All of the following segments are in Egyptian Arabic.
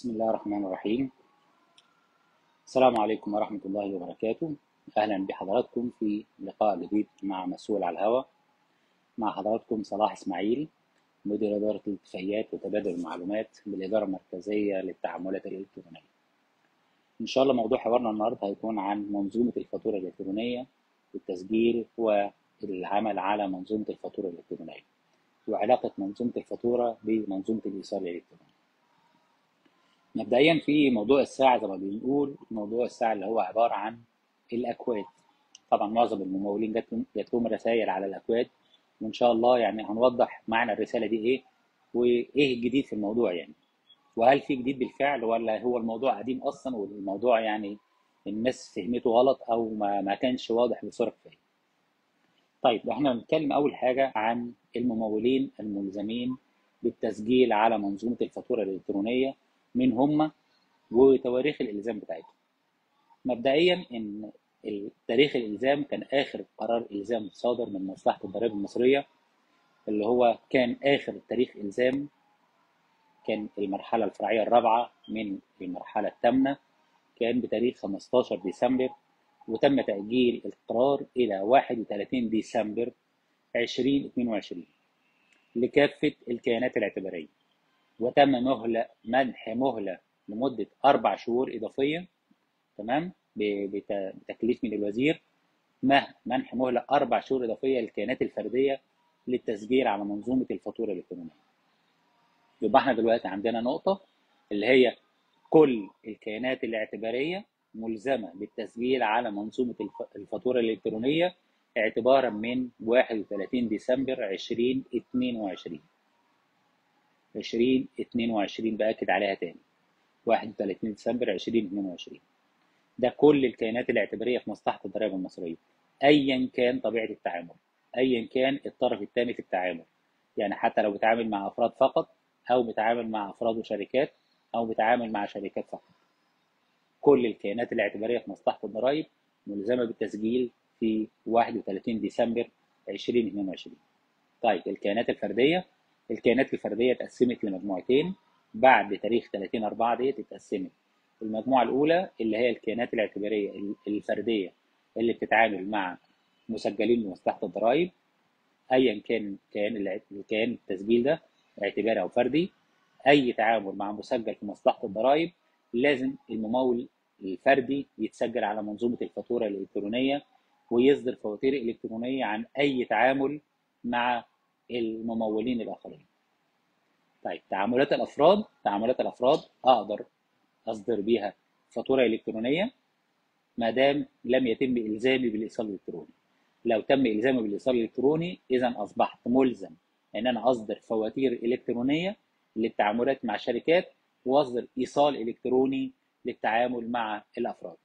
بسم الله الرحمن الرحيم السلام عليكم ورحمة الله وبركاته أهلا بحضراتكم في لقاء جديد مع مسؤول على الهواء مع حضراتكم صلاح إسماعيل مدير إدارة الاتفاقيات وتبادل المعلومات بالإدارة المركزية للتعاملات الإلكترونية إن شاء الله موضوع حوارنا النهاردة هيكون عن منظومة الفاتورة الإلكترونية والتسجيل والعمل على منظومة الفاتورة الإلكترونية وعلاقة منظومة الفاتورة بمنظومة الإيصال الإلكتروني مبدئيا في موضوع الساعة زي ما بنقول موضوع الساعة اللي هو عبارة عن الأكواد طبعا معظم الممولين جاتهم جاتهم رسائل على الأكواد وإن شاء الله يعني هنوضح معنى الرسالة دي إيه وإيه الجديد في الموضوع يعني وهل في جديد بالفعل ولا هو الموضوع قديم أصلا والموضوع يعني الناس فهمته غلط أو ما, ما كانش واضح بصورة كفاية طيب احنا بنتكلم أول حاجة عن الممولين الملزمين بالتسجيل على منظومة الفاتورة الإلكترونية مين هم وتواريخ الالزام بتاعتهم مبدئيا ان تاريخ الالزام كان اخر قرار الزام صادر من مصلحه الضرائب المصريه اللي هو كان اخر تاريخ الزام كان المرحله الفرعيه الرابعه من المرحله الثامنه كان بتاريخ 15 ديسمبر وتم تاجيل القرار الى 31 ديسمبر 2022 لكافه الكيانات الاعتباريه وتم مهلة منح مهلة لمدة أربع شهور إضافية تمام بتكليف من الوزير منح مهلة أربع شهور إضافية للكيانات الفردية للتسجيل على منظومة الفاتورة الإلكترونية. يبقى احنا دلوقتي عندنا نقطة اللي هي كل الكيانات الاعتبارية ملزمة بالتسجيل على منظومة الفاتورة الإلكترونية اعتبارا من 31 ديسمبر 2022. 2022 باكد عليها تاني 31 ديسمبر 2022 ده كل الكيانات الاعتباريه في مصلحه الضرائب المصريه ايا كان طبيعه التعامل ايا كان الطرف الثاني في التعامل يعني حتى لو بتعامل مع افراد فقط او بتعامل مع افراد وشركات او بتعامل مع شركات فقط كل الكيانات الاعتباريه في مصلحه الضرائب ملزمه بالتسجيل في 31 ديسمبر 2022 طيب الكيانات الفرديه الكيانات الفردية اتقسمت لمجموعتين بعد تاريخ 30 4 ديت اتقسمت المجموعة الأولى اللي هي الكيانات الاعتبارية الفردية اللي بتتعامل مع مسجلين بمصلحة الضرائب أيا كان كان الكيان التسجيل ده اعتباري أو فردي أي تعامل مع مسجل في مصلحة الضرائب لازم الممول الفردي يتسجل على منظومة الفاتورة الإلكترونية ويصدر فواتير إلكترونية عن أي تعامل مع الممولين الاخرين. طيب تعاملات الافراد تعاملات الافراد اقدر اصدر بيها فاتوره الكترونيه ما دام لم يتم الزامي بالايصال الالكتروني. لو تم الزامي بالايصال الالكتروني اذا اصبحت ملزم ان انا اصدر فواتير الكترونيه للتعاملات مع الشركات واصدر ايصال الكتروني للتعامل مع الافراد.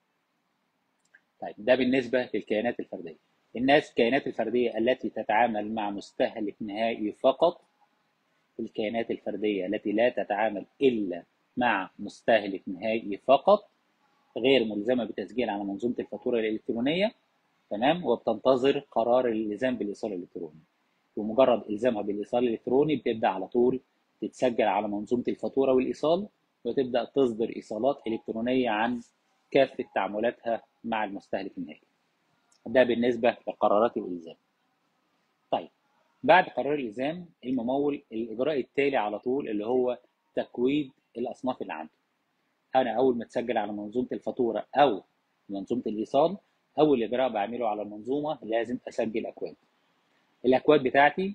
طيب ده بالنسبه للكيانات الفرديه. الناس الكائنات الفردية التي تتعامل مع مستهلك نهائي فقط الكائنات الفردية التي لا تتعامل إلا مع مستهلك نهائي فقط غير ملزمة بتسجيل على منظومة الفاتورة الإلكترونية تمام وبتنتظر قرار الالتزام بالإيصال الإلكتروني بمجرد إلزامها بالإيصال الإلكتروني بتبدأ على طول تتسجل على منظومة الفاتورة والإيصال وتبدأ تصدر إيصالات إلكترونية عن كافة تعاملاتها مع المستهلك النهائي ده بالنسبة لقرارات الإلزام. طيب بعد قرار الإلزام الممول الإجراء التالي على طول اللي هو تكويد الأصناف اللي عنده. أنا أول ما أتسجل على منظومة الفاتورة أو منظومة الإيصال أول إجراء بعمله على المنظومة لازم أسجل أكواد. الأكواد بتاعتي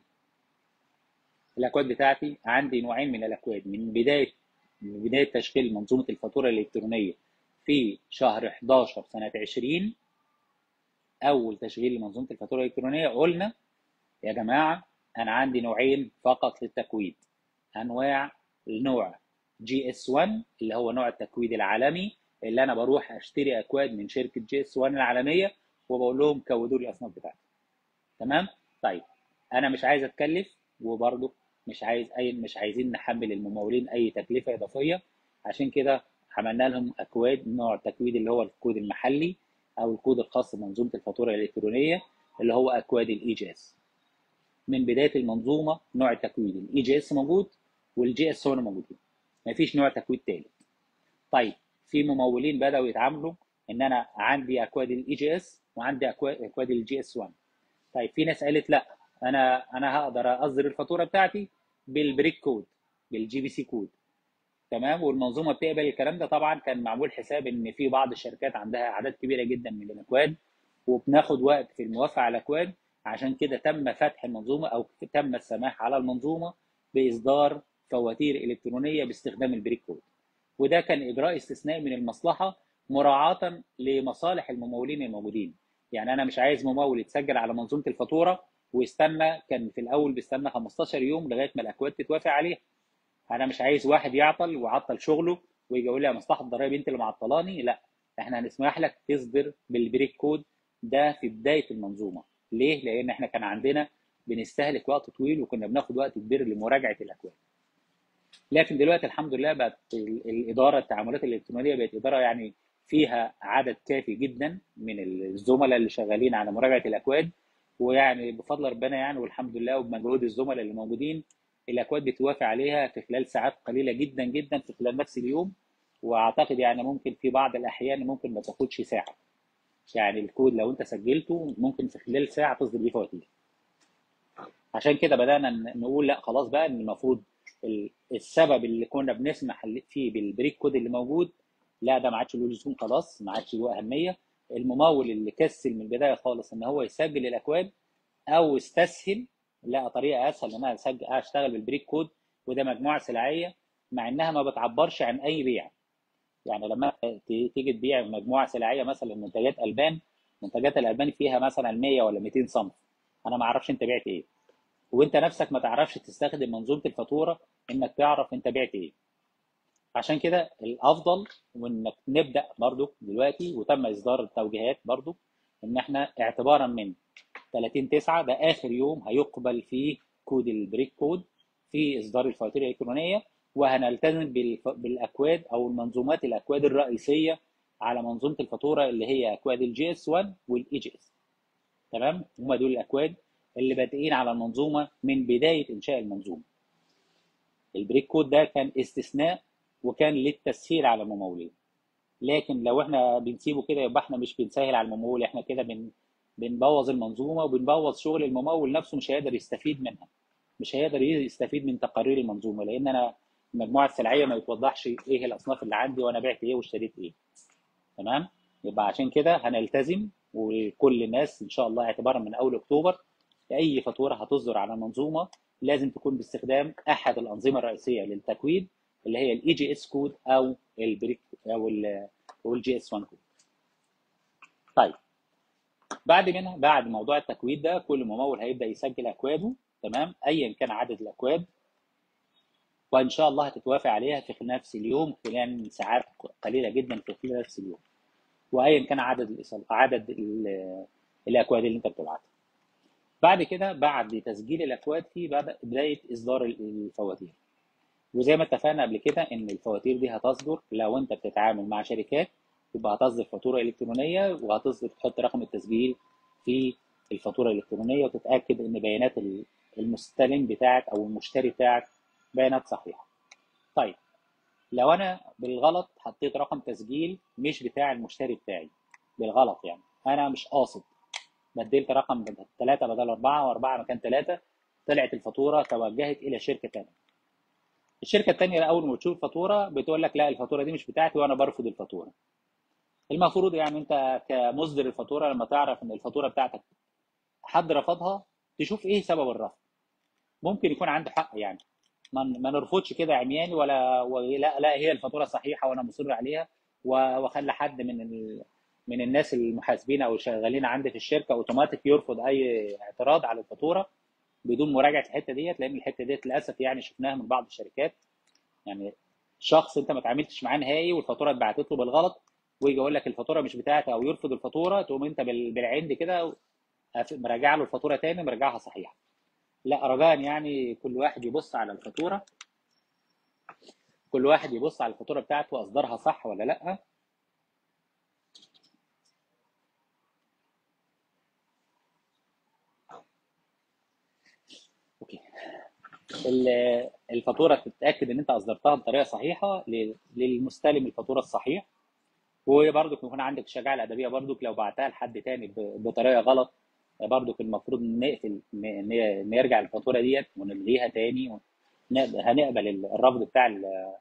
الأكواد بتاعتي عندي نوعين من الأكواد من بداية من بداية تشغيل منظومة الفاتورة الإلكترونية في شهر 11 سنة 20 اول تشغيل لمنظومه الفاتوره الالكترونيه قلنا يا جماعه انا عندي نوعين فقط للتكويد انواع النوع جي اس 1 اللي هو نوع التكويد العالمي اللي انا بروح اشتري اكواد من شركه جي اس 1 العالميه وبقول لهم كودوا لي الاصناف بتاعتي تمام طيب انا مش عايز اتكلف وبرضه مش عايز اي مش عايزين نحمل الممولين اي تكلفه اضافيه عشان كده عملنا لهم اكواد نوع التكويد اللي هو الكود المحلي او الكود الخاص بمنظومه الفاتوره الالكترونيه اللي هو اكواد الاي جي اس من بدايه المنظومه نوع التكوين الاي جي اس موجود والجي اس هو موجودين مفيش نوع تكويد ثالث طيب في ممولين بداوا يتعاملوا ان انا عندي اكواد الاي جي اس وعندي أكوا- اكواد الجي اس 1 طيب في ناس قالت لا انا انا هقدر اصدر الفاتوره بتاعتي بالبريك كود بالجي بي سي كود تمام والمنظومه بتقبل الكلام ده طبعا كان معمول حساب ان في بعض الشركات عندها اعداد كبيره جدا من الاكواد وبناخد وقت في الموافقه على الاكواد عشان كده تم فتح المنظومه او تم السماح على المنظومه باصدار فواتير الكترونيه باستخدام البريك كود وده كان اجراء استثنائي من المصلحه مراعاه لمصالح الممولين الموجودين يعني انا مش عايز ممول يتسجل على منظومه الفاتوره ويستنى كان في الاول بيستنى 15 يوم لغايه ما الاكواد تتوافق عليها انا مش عايز واحد يعطل وعطل شغله ويجي يقول لي يا مصلحه الضرايب انت اللي معطلاني لا احنا هنسمح لك تصدر بالبريك كود ده في بدايه المنظومه ليه لان احنا كان عندنا بنستهلك وقت طويل وكنا بناخد وقت كبير لمراجعه الاكواد لكن دلوقتي الحمد لله بقت ال- الاداره التعاملات الالكترونيه بقت اداره يعني فيها عدد كافي جدا من الزملاء اللي شغالين على مراجعه الاكواد ويعني بفضل ربنا يعني والحمد لله وبمجهود الزملاء اللي موجودين الاكواد بتوافق عليها في خلال ساعات قليله جدا جدا في خلال نفس اليوم واعتقد يعني ممكن في بعض الاحيان ممكن ما تاخدش ساعه يعني الكود لو انت سجلته ممكن في خلال ساعه تصدر بيه فواتير عشان كده بدانا ن- نقول لا خلاص بقى ان المفروض ال- السبب اللي كنا بنسمح فيه بالبريك كود اللي موجود لا ده ما عادش له لزوم خلاص ما عادش له اهميه الممول اللي كسل من البدايه خالص ان هو يسجل الاكواد او استسهل لقى طريقه اسهل ان انا أسجل اشتغل بالبريك كود وده مجموعه سلعيه مع انها ما بتعبرش عن اي بيع يعني لما ت- تيجي تبيع مجموعه سلعيه مثلا منتجات البان منتجات الالبان فيها مثلا 100 ولا 200 صنف انا ما اعرفش انت بعت ايه وانت نفسك ما تعرفش تستخدم منظومه الفاتوره انك تعرف انت بعت ايه عشان كده الافضل وانك نبدا برضو دلوقتي وتم اصدار التوجيهات برضو ان احنا اعتبارا من 30 9 ده اخر يوم هيقبل فيه كود البريك كود في اصدار الفواتير الالكترونيه وهنلتزم بالف- بالاكواد او المنظومات الاكواد الرئيسيه على منظومه الفاتوره اللي هي اكواد الجي اس 1 والاي جي اس تمام هم دول الاكواد اللي بادئين على المنظومه من بدايه انشاء المنظومه البريك كود ده كان استثناء وكان للتسهيل على الممولين لكن لو احنا بنسيبه كده يبقى احنا مش بنسهل على الممول احنا كده بن بنبوظ المنظومه وبنبوظ شغل الممول نفسه مش هيقدر يستفيد منها مش هيقدر يستفيد من تقارير المنظومه لان انا المجموعه السلعيه ما بتوضحش ايه الاصناف اللي عندي وانا بعت ايه واشتريت ايه تمام يبقى عشان كده هنلتزم وكل الناس ان شاء الله اعتبارا من اول اكتوبر اي فاتوره هتصدر على المنظومه لازم تكون باستخدام احد الانظمه الرئيسيه للتكويد اللي هي الاي جي اس كود او البريك او ال او الجي اس 1 كود طيب بعد منها بعد موضوع التكويد ده كل ممول هيبدا يسجل اكواده تمام ايا كان عدد الاكواد وان شاء الله هتتوافق عليها في خلال نفس اليوم خلال ساعات قليله جدا في خلال نفس اليوم وايا كان عدد الإيصال عدد ال- الاكواد اللي انت بتبعتها بعد كده بعد تسجيل الاكواد في بعد بدايه اصدار الفواتير وزي ما اتفقنا قبل كده ان الفواتير دي هتصدر لو انت بتتعامل مع شركات يبقى هتصدر فاتوره الكترونيه وهتصدر تحط رقم التسجيل في الفاتوره الالكترونيه وتتاكد ان بيانات ال- المستلم بتاعك او المشتري بتاعك بيانات صحيحه. طيب لو انا بالغلط حطيت رقم تسجيل مش بتاع المشتري بتاعي بالغلط يعني انا مش قاصد بدلت رقم ثلاثة بدل أربعة وأربعة مكان ثلاثة طلعت الفاتورة توجهت إلى شركة تانية الشركة التانية أول ما بتشوف الفاتورة بتقول لك لا الفاتورة دي مش بتاعتي وأنا برفض الفاتورة المفروض يعني أنت كمصدر الفاتورة لما تعرف إن الفاتورة بتاعتك حد رفضها تشوف إيه سبب الرفض ممكن يكون عنده حق يعني ما ما نرفضش كده عمياني ولا ولا لا هي الفاتوره صحيحه وانا مصر عليها و- واخلي حد من ال... من الناس المحاسبين او الشغالين عندي في الشركه اوتوماتيك يرفض اي اعتراض على الفاتوره بدون مراجعه الحته ديت لان الحته ديت للاسف يعني شفناها من بعض الشركات يعني شخص انت ما تعاملتش معاه نهائي والفاتوره اتبعتت له بالغلط ويجي يقول لك الفاتوره مش بتاعتي او يرفض الفاتوره تقوم انت بال- بالعند كده مراجع له الفاتوره تاني مرجعها صحيحه لا رجاء يعني كل واحد يبص على الفاتوره كل واحد يبص على الفاتوره بتاعته اصدرها صح ولا لا اوكي ال- الفاتوره تتاكد ان انت اصدرتها بطريقه صحيحه ل- للمستلم الفاتوره الصحيح وبرضك يكون عندك الشجاعه الادبيه برضك لو بعتها لحد تاني ب- بطريقه غلط برضك المفروض نقفل ن- ن- نرجع الفاتوره ديت ونلغيها تاني ونقبل- هنقبل الرفض بتاع ال-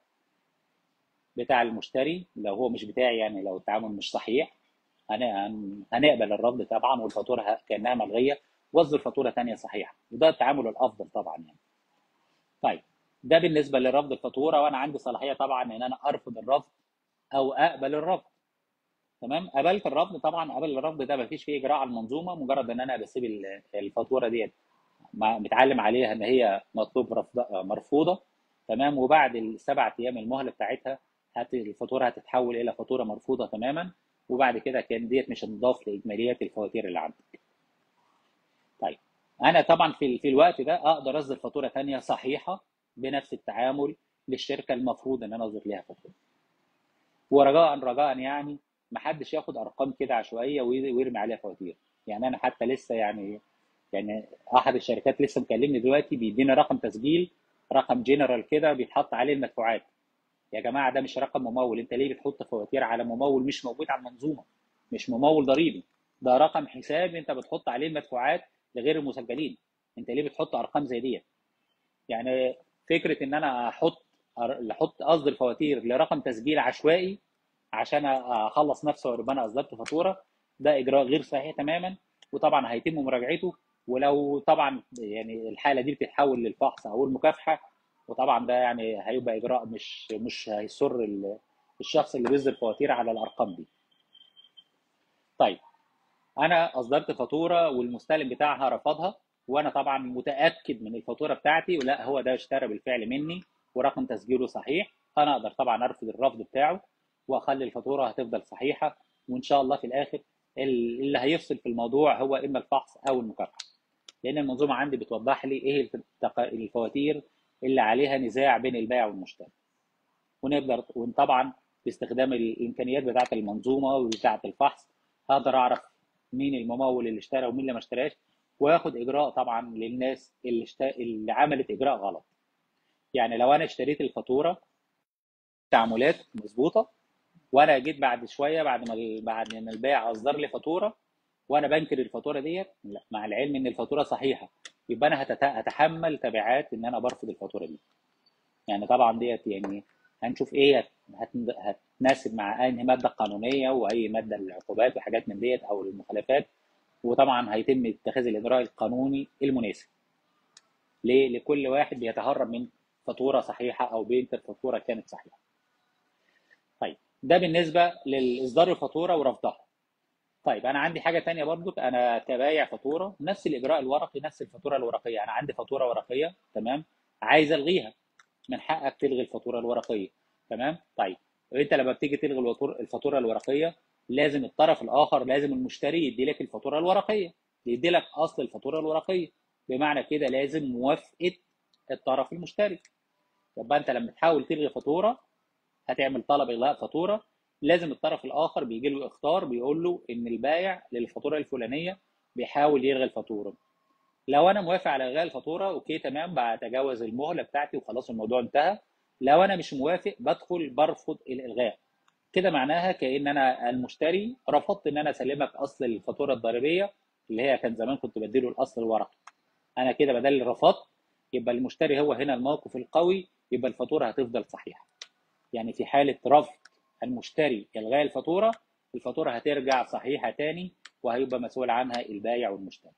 بتاع المشتري لو هو مش بتاعي يعني لو التعامل مش صحيح هن- هن- هنقبل الرفض طبعا والفاتوره ه- كانها ملغيه واصدر فاتوره تانيه صحيحه وده التعامل الافضل طبعا يعني طيب ده بالنسبه لرفض الفاتوره وانا عندي صلاحيه طبعا ان انا ارفض الرفض او اقبل الرفض تمام قبلت الرفض طبعا قبل الرفض ده مفيش فيه اجراء على المنظومه مجرد ان انا بسيب ال- الفاتوره ديت مع- متعلم عليها ان هي مطلوب رفض مرفوضه تمام وبعد السبع ايام المهله بتاعتها هت الفاتوره هتتحول الى فاتوره مرفوضه تماما وبعد كده كان ديت مش هتضاف لاجماليات الفواتير اللي عندك طيب انا طبعا في في الوقت ده اقدر اصدر فاتوره ثانيه صحيحه بنفس التعامل للشركه المفروض ان انا اصدر ليها فاتوره ورجاء رجاء يعني ما حدش ياخد ارقام كده عشوائيه وي- ويرمي عليها فواتير يعني انا حتى لسه يعني يعني احد الشركات لسه مكلمني دلوقتي بيدينا رقم تسجيل رقم جنرال كده بيتحط عليه المدفوعات يا جماعه ده مش رقم ممول انت ليه بتحط فواتير على ممول مش موجود على المنظومه مش ممول ضريبي ده رقم حساب انت بتحط عليه المدفوعات لغير المسجلين انت ليه بتحط ارقام زي ديت يعني فكره ان انا احط احط اصدر فواتير لرقم تسجيل عشوائي عشان اخلص نفسي ويبقى انا اصدرت فاتوره ده اجراء غير صحيح تماما وطبعا هيتم مراجعته ولو طبعا يعني الحاله دي بتتحول للفحص او المكافحه وطبعا ده يعني هيبقى اجراء مش مش هيسر ال- الشخص اللي بيصدر فواتير على الارقام دي. طيب انا اصدرت فاتوره والمستلم بتاعها رفضها وانا طبعا متاكد من الفاتوره بتاعتي ولا هو ده اشترى بالفعل مني ورقم تسجيله صحيح انا اقدر طبعا ارفض الرفض بتاعه واخلي الفاتوره هتفضل صحيحه وان شاء الله في الاخر اللي هيفصل في الموضوع هو اما الفحص او المكافحه لان المنظومه عندي بتوضح لي ايه التق- الفواتير اللي عليها نزاع بين البائع والمشتري ونقدر وطبعا باستخدام الامكانيات بتاعه المنظومه وبتاعه الفحص هقدر اعرف مين الممول اللي اشترى ومين اللي ما اشتراش واخد اجراء طبعا للناس اللي اشت... اللي عملت اجراء غلط يعني لو انا اشتريت الفاتوره تعاملات مظبوطه وانا جيت بعد شويه بعد ما ال- بعد ما البائع اصدر لي فاتوره وانا بنكر الفاتوره ديت لا مع العلم ان الفاتوره صحيحه يبقى انا هتت... هتحمل تبعات ان انا برفض الفاتوره دي يعني طبعا ديت يعني هنشوف ايه هت... هت- هتناسب مع انهي ماده قانونيه واي ماده للعقوبات وحاجات من ديت او المخالفات وطبعا هيتم اتخاذ الاجراء القانوني المناسب ليه لكل واحد بيتهرب من فاتوره صحيحه او بينكر فاتوره كانت صحيحه طيب ده بالنسبه لاصدار الفاتوره ورفضها طيب انا عندي حاجه تانية برضو انا كبايع فاتوره نفس الاجراء الورقي نفس الفاتوره الورقيه انا عندي فاتوره ورقيه تمام عايز الغيها من حقك تلغي الفاتوره الورقيه تمام طيب انت لما بتيجي تلغي الواتور- الفاتوره الورقيه لازم الطرف الاخر لازم المشتري يدي لك الفاتوره الورقيه يدي لك اصل الفاتوره الورقيه بمعنى كده لازم موافقه الطرف المشتري يبقى انت لما تحاول تلغي فاتوره هتعمل طلب الغاء فاتوره لازم الطرف الاخر بيجي له اخطار بيقول له ان البائع للفاتوره الفلانيه بيحاول يلغي الفاتوره لو انا موافق على الغاء الفاتوره اوكي تمام بتجاوز المهله بتاعتي وخلاص الموضوع انتهى لو انا مش موافق بدخل برفض الالغاء كده معناها كان انا المشتري رفضت ان انا اسلمك اصل الفاتوره الضريبيه اللي هي كان زمان كنت بديله الاصل الورقي انا كده بدل رفضت يبقى المشتري هو هنا الموقف القوي يبقى الفاتوره هتفضل صحيحه يعني في حاله رفض المشتري الغاء الفاتوره الفاتوره هترجع صحيحه تاني وهيبقى مسؤول عنها البائع والمشتري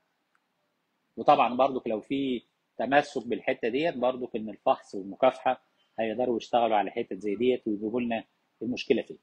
وطبعا برضك لو في تمسك بالحته ديت برضك ان الفحص والمكافحه هيقدروا يشتغلوا على حته زي ديت ويجيبوا لنا المشكله فين.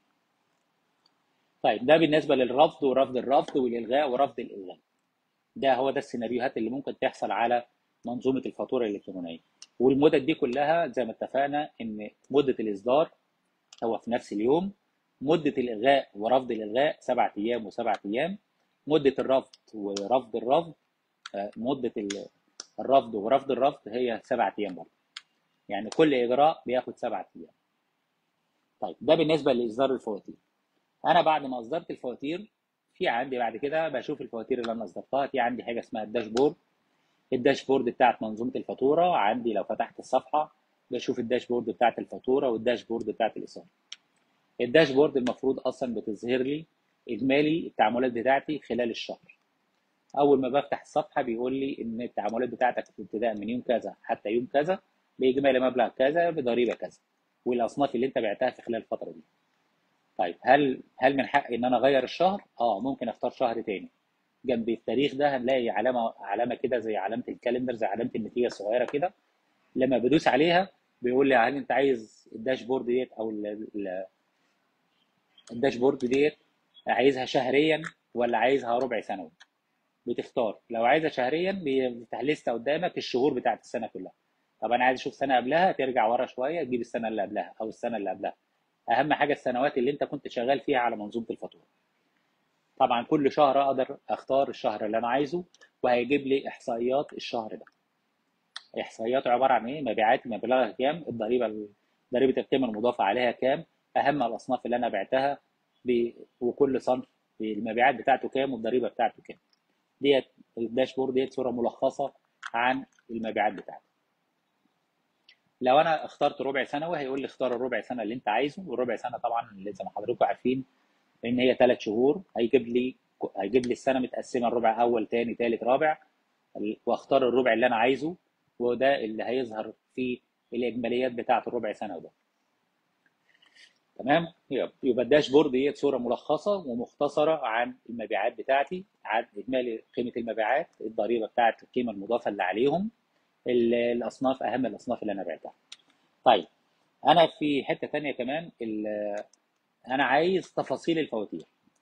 طيب ده بالنسبه للرفض ورفض الرفض والالغاء ورفض الالغاء. ده هو ده السيناريوهات اللي ممكن تحصل على منظومه الفاتوره الالكترونيه. والمدد دي كلها زي ما اتفقنا ان مده الاصدار هو في نفس اليوم مده الالغاء ورفض الالغاء سبعة ايام وسبعة ايام مده الرفض ورفض الرفض آه، مده ال- الرفض ورفض الرفض هي سبعة ايام برضه يعني كل اجراء بياخد سبعة ايام طيب ده بالنسبه لاصدار الفواتير انا بعد ما اصدرت الفواتير في عندي بعد كده بشوف الفواتير اللي انا اصدرتها في عندي حاجه اسمها الداشبورد الداشبورد بتاعت منظومه الفاتوره عندي لو فتحت الصفحه بشوف الداشبورد بتاعت الفاتوره والداشبورد بتاعت الايصال الداشبورد المفروض اصلا بتظهر لي اجمالي التعاملات بتاعتي خلال الشهر اول ما بفتح الصفحه بيقول لي ان التعاملات بتاعتك ابتداء من يوم كذا حتى يوم كذا باجمالي مبلغ كذا بضريبه كذا والاصناف اللي انت بعتها في خلال الفتره دي طيب هل هل من حقي ان انا اغير الشهر اه ممكن اختار شهر تاني جنب التاريخ ده هنلاقي علامه علامه كده زي علامه الكالندر زي علامه النتيجه الصغيره كده لما بدوس عليها بيقول لي هل انت عايز الداشبورد ديت او الداشبورد ديت عايزها شهريا ولا عايزها ربع سنوي بتختار لو عايزها شهريا بيفتح لسته قدامك الشهور بتاعت السنه كلها طب انا عايز اشوف سنه قبلها ترجع ورا شويه تجيب السنه اللي قبلها او السنه اللي قبلها اهم حاجه السنوات اللي انت كنت شغال فيها على منظومه الفاتوره طبعا كل شهر اقدر اختار الشهر اللي انا عايزه وهيجيب لي احصائيات الشهر ده احصائياته عباره عن ايه مبيعات مبلغها كام الضريبه ضريبه القيمه المضافه عليها كام اهم الاصناف اللي انا بعتها ب... وكل صنف المبيعات بتاعته كام والضريبه بتاعته كام ديت الداشبورد ديت صوره ملخصه عن المبيعات بتاعتك لو انا اخترت ربع سنوي هيقول لي اختار الربع سنه اللي انت عايزه والربع سنه طبعا زي ما حضراتكم عارفين ان هي ثلاث شهور هيجيب لي هيجيب لي السنه متقسمه الربع اول ثاني ثالث رابع واختار الربع اللي انا عايزه وده اللي هيظهر في الاجماليات بتاعه الربع سنه ده تمام يبقى الداشبورد ديت صوره ملخصه ومختصره عن المبيعات بتاعتي عن اجمالي قيمه المبيعات الضريبه بتاعت القيمه المضافه اللي عليهم الاصناف اهم الاصناف اللي انا بعتها طيب انا في حته ثانيه كمان انا عايز تفاصيل الفواتير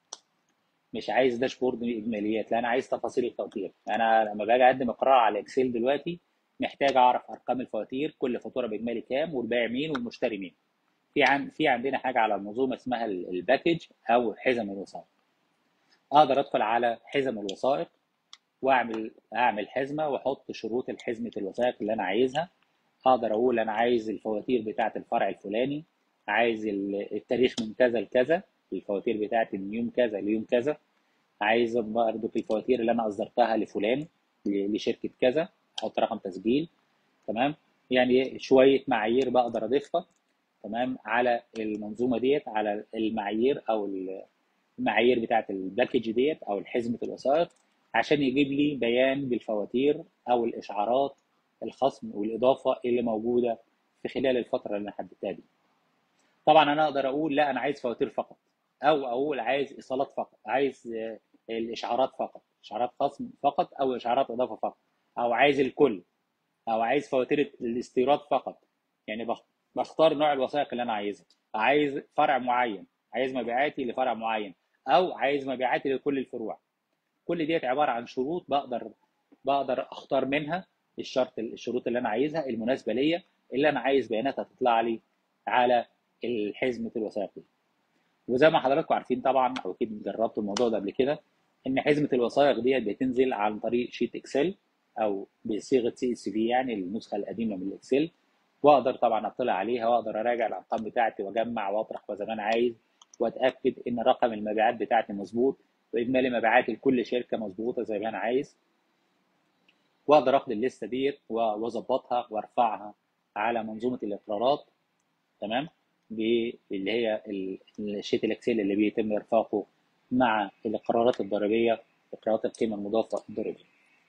مش عايز داشبورد اجماليات لا انا عايز تفاصيل الفواتير انا لما باجي اقدم اقرار على اكسل دلوقتي محتاج اعرف ارقام الفواتير كل فاتوره باجمالي كام والبائع مين والمشتري مين في عن في عندنا حاجه على المنظومه اسمها الباكج او حزم الوثائق اقدر ادخل على حزم الوثائق واعمل اعمل حزمه واحط شروط الحزمه الوثائق اللي انا عايزها اقدر اقول انا عايز الفواتير بتاعه الفرع الفلاني عايز التاريخ من كذا لكذا الفواتير بتاعتي من يوم كذا ليوم كذا عايز برضه الفواتير اللي انا اصدرتها لفلان لشركه كذا احط رقم تسجيل تمام يعني شويه معايير بقدر اضيفها تمام على المنظومه ديت على المعايير او المعايير بتاعه الباكج ديت او حزمه الوثائق عشان يجيب لي بيان بالفواتير او الاشعارات الخصم والاضافه اللي موجوده في خلال الفتره اللي انا حددتها دي. طبعا انا اقدر اقول لا انا عايز فواتير فقط او اقول عايز ايصالات فقط عايز الاشعارات فقط اشعارات خصم فقط او اشعارات اضافه فقط او عايز الكل او عايز فواتير الاستيراد فقط يعني بختار نوع الوثائق اللي انا عايزها عايز فرع معين عايز مبيعاتي لفرع معين او عايز مبيعاتي لكل الفروع كل ديت عباره عن شروط بقدر بقدر اختار منها الشرط الشروط اللي انا عايزها المناسبه ليا اللي انا عايز بياناتها تطلع لي على الحزمه الوثائق دي وزي ما حضراتكم عارفين طبعا او اكيد جربتوا الموضوع ده قبل كده ان حزمه الوثائق ديت بتنزل عن طريق شيت اكسل او بصيغه سي اس في يعني النسخه القديمه من الاكسل واقدر طبعا اطلع عليها واقدر اراجع الارقام بتاعتي واجمع واطرح زي ما انا عايز واتاكد ان رقم المبيعات بتاعتي مظبوط واجمالي مبيعاتي لكل شركه مظبوطه زي ما انا عايز واقدر اخد الليسته ديت واظبطها وارفعها على منظومه الاقرارات تمام اللي هي الشيت الاكسل اللي بيتم ارفاقه مع الاقرارات الضريبيه اقرارات القيمه المضافه الضريبيه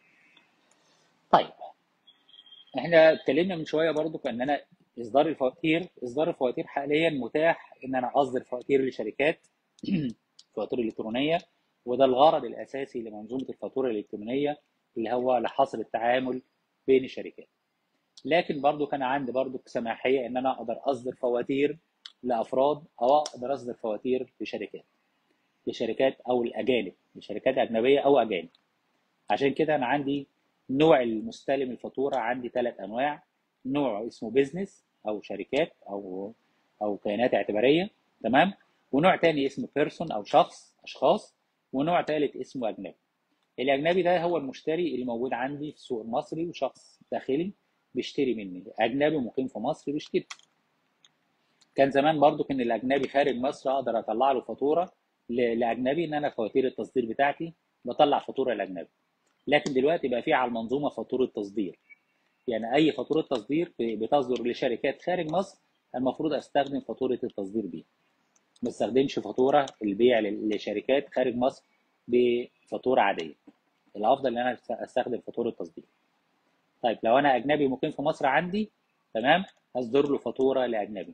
طيب احنا اتكلمنا من شويه برضو ان انا اصدار الفواتير اصدار الفواتير حاليا متاح ان انا اصدر فواتير لشركات فواتير الكترونيه وده الغرض الاساسي لمنظومه الفاتوره الالكترونيه اللي هو لحصر التعامل بين الشركات لكن برضو كان عندي برضو سماحيه ان انا اقدر اصدر فواتير لافراد او اقدر اصدر فواتير لشركات لشركات او الاجانب لشركات اجنبيه او اجانب عشان كده انا عندي نوع المستلم الفاتوره عندي ثلاث انواع نوع اسمه بيزنس او شركات او او كيانات اعتباريه تمام ونوع تاني اسمه بيرسون او شخص اشخاص ونوع ثالث اسمه اجنبي الاجنبي ده هو المشتري اللي موجود عندي في السوق المصري وشخص داخلي بيشتري مني اجنبي مقيم في مصر بيشتري كان زمان برضو كان الاجنبي خارج مصر اقدر اطلع له فاتوره لاجنبي ان انا فواتير التصدير بتاعتي بطلع فاتوره لاجنبي لكن دلوقتي بقى في على المنظومه فاتوره تصدير يعني اي فاتوره تصدير بتصدر لشركات خارج مصر المفروض استخدم فاتوره التصدير دي ما استخدمش فاتوره البيع لشركات خارج مصر بفاتوره عاديه الافضل ان انا استخدم فاتوره تصدير طيب لو انا اجنبي مقيم في مصر عندي تمام هصدر له فاتوره لاجنبي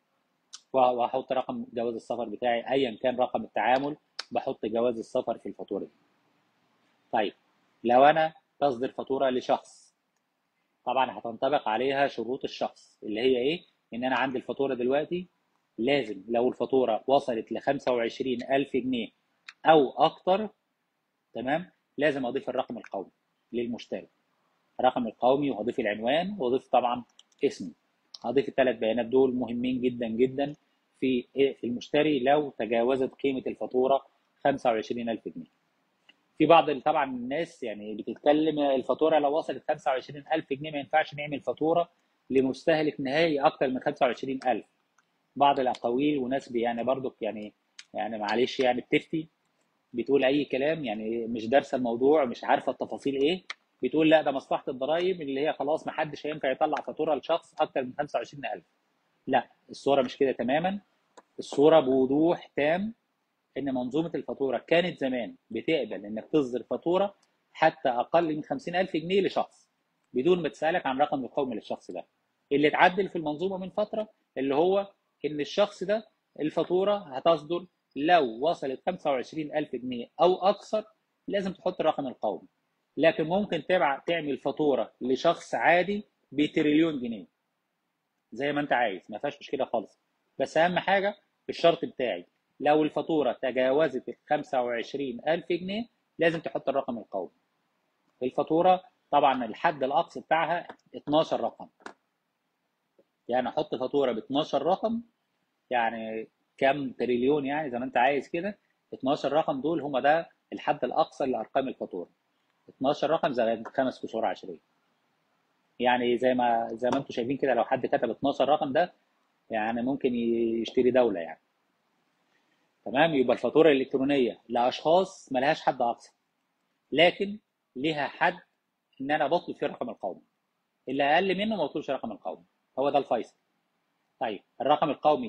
وهحط رقم جواز السفر بتاعي ايا كان رقم التعامل بحط جواز السفر في الفاتوره دي طيب لو انا تصدر فاتوره لشخص طبعا هتنطبق عليها شروط الشخص اللي هي ايه ان انا عندي الفاتوره دلوقتي لازم لو الفاتوره وصلت ل 25000 جنيه او اكتر تمام لازم اضيف الرقم القومي للمشتري الرقم القومي وهضيف العنوان واضيف طبعا اسمي هضيف الثلاث بيانات دول مهمين جدا جدا في في المشتري لو تجاوزت قيمه الفاتوره 25000 جنيه في بعض طبعا الناس يعني بتتكلم الفاتوره لو وصلت 25000 جنيه ما ينفعش نعمل فاتوره لمستهلك نهائي اكتر من 25000 بعض الاقاويل وناس يعني برضك يعني يعني معلش يعني بتفتي بتقول اي كلام يعني مش دارسه الموضوع مش عارفه التفاصيل ايه بتقول لا ده مصلحه الضرايب اللي هي خلاص ما حدش هينفع يطلع فاتوره لشخص اكتر من 25000 لا الصوره مش كده تماما الصوره بوضوح تام ان منظومه الفاتوره كانت زمان بتقبل انك تصدر فاتوره حتى اقل من 50000 جنيه لشخص بدون ما تسالك عن رقم القومي للشخص ده اللي اتعدل في المنظومه من فتره اللي هو ان الشخص ده الفاتوره هتصدر لو وصلت 25000 جنيه او اكثر لازم تحط الرقم القومي لكن ممكن تبع تعمل فاتوره لشخص عادي بتريليون جنيه زي ما انت عايز ما فيهاش مشكله خالص بس اهم حاجه الشرط بتاعي لو الفاتوره تجاوزت ال 25000 جنيه لازم تحط الرقم القومي الفاتوره طبعا الحد الاقصى بتاعها 12 رقم يعني احط فاتوره ب 12 رقم يعني كام تريليون يعني زي ما انت عايز كده 12 رقم دول هم ده الحد الاقصى لارقام الفاتوره 12 رقم زائد خمس كسور عشريه يعني زي ما زي ما انتم شايفين كده لو حد كتب 12 رقم ده يعني ممكن يشتري دوله يعني تمام يبقى الفاتوره الالكترونيه لاشخاص ملهاش حد اقصى لكن ليها حد ان انا بطلب فيه الرقم القومي اللي اقل منه ما بطلبش الرقم القومي هو ده الفيصل طيب الرقم القومي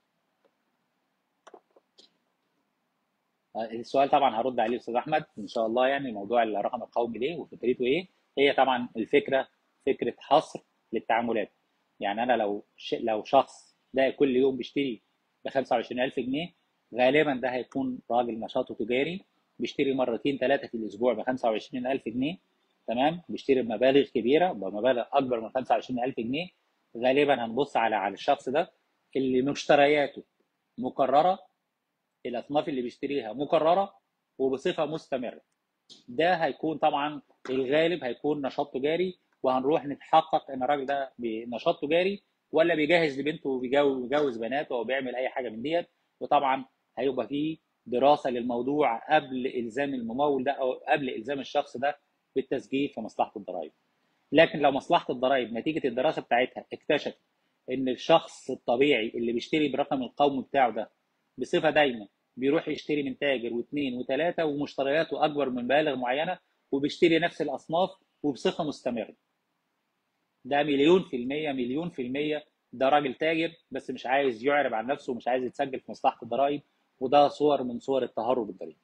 السؤال طبعا هرد عليه استاذ احمد ان شاء الله يعني موضوع الرقم القومي ليه وفكرته ايه هي طبعا الفكره فكره حصر للتعاملات يعني انا لو ش... لو شخص ده كل يوم بيشتري ب 25000 جنيه غالبا ده هيكون راجل نشاطه تجاري بيشتري مرتين ثلاثه في الاسبوع ب 25000 جنيه تمام بيشتري بمبالغ كبيره بمبالغ اكبر من 25000 جنيه غالبا هنبص على على الشخص ده اللي مشترياته مكرره الاصناف اللي بيشتريها مكرره وبصفه مستمره ده هيكون طبعا الغالب هيكون نشاط تجاري وهنروح نتحقق ان الراجل ده بنشاط تجاري ولا بيجهز لبنته وبيجوز بناته او بيعمل اي حاجه من ديت وطبعا هيبقى فيه دراسه للموضوع قبل الزام الممول ده او قبل الزام الشخص ده بالتسجيل في مصلحه الضرائب. لكن لو مصلحه الضرائب نتيجه الدراسه بتاعتها اكتشفت ان الشخص الطبيعي اللي بيشتري بالرقم القومي بتاعه ده بصفه دايمه بيروح يشتري من تاجر واثنين وثلاثه ومشترياته اكبر من مبالغ معينه وبيشتري نفس الاصناف وبصفه مستمره. ده مليون في المية مليون في المية ده راجل تاجر بس مش عايز يعرب عن نفسه ومش عايز يتسجل في مصلحة الضرائب وده صور من صور التهرب الضريبي.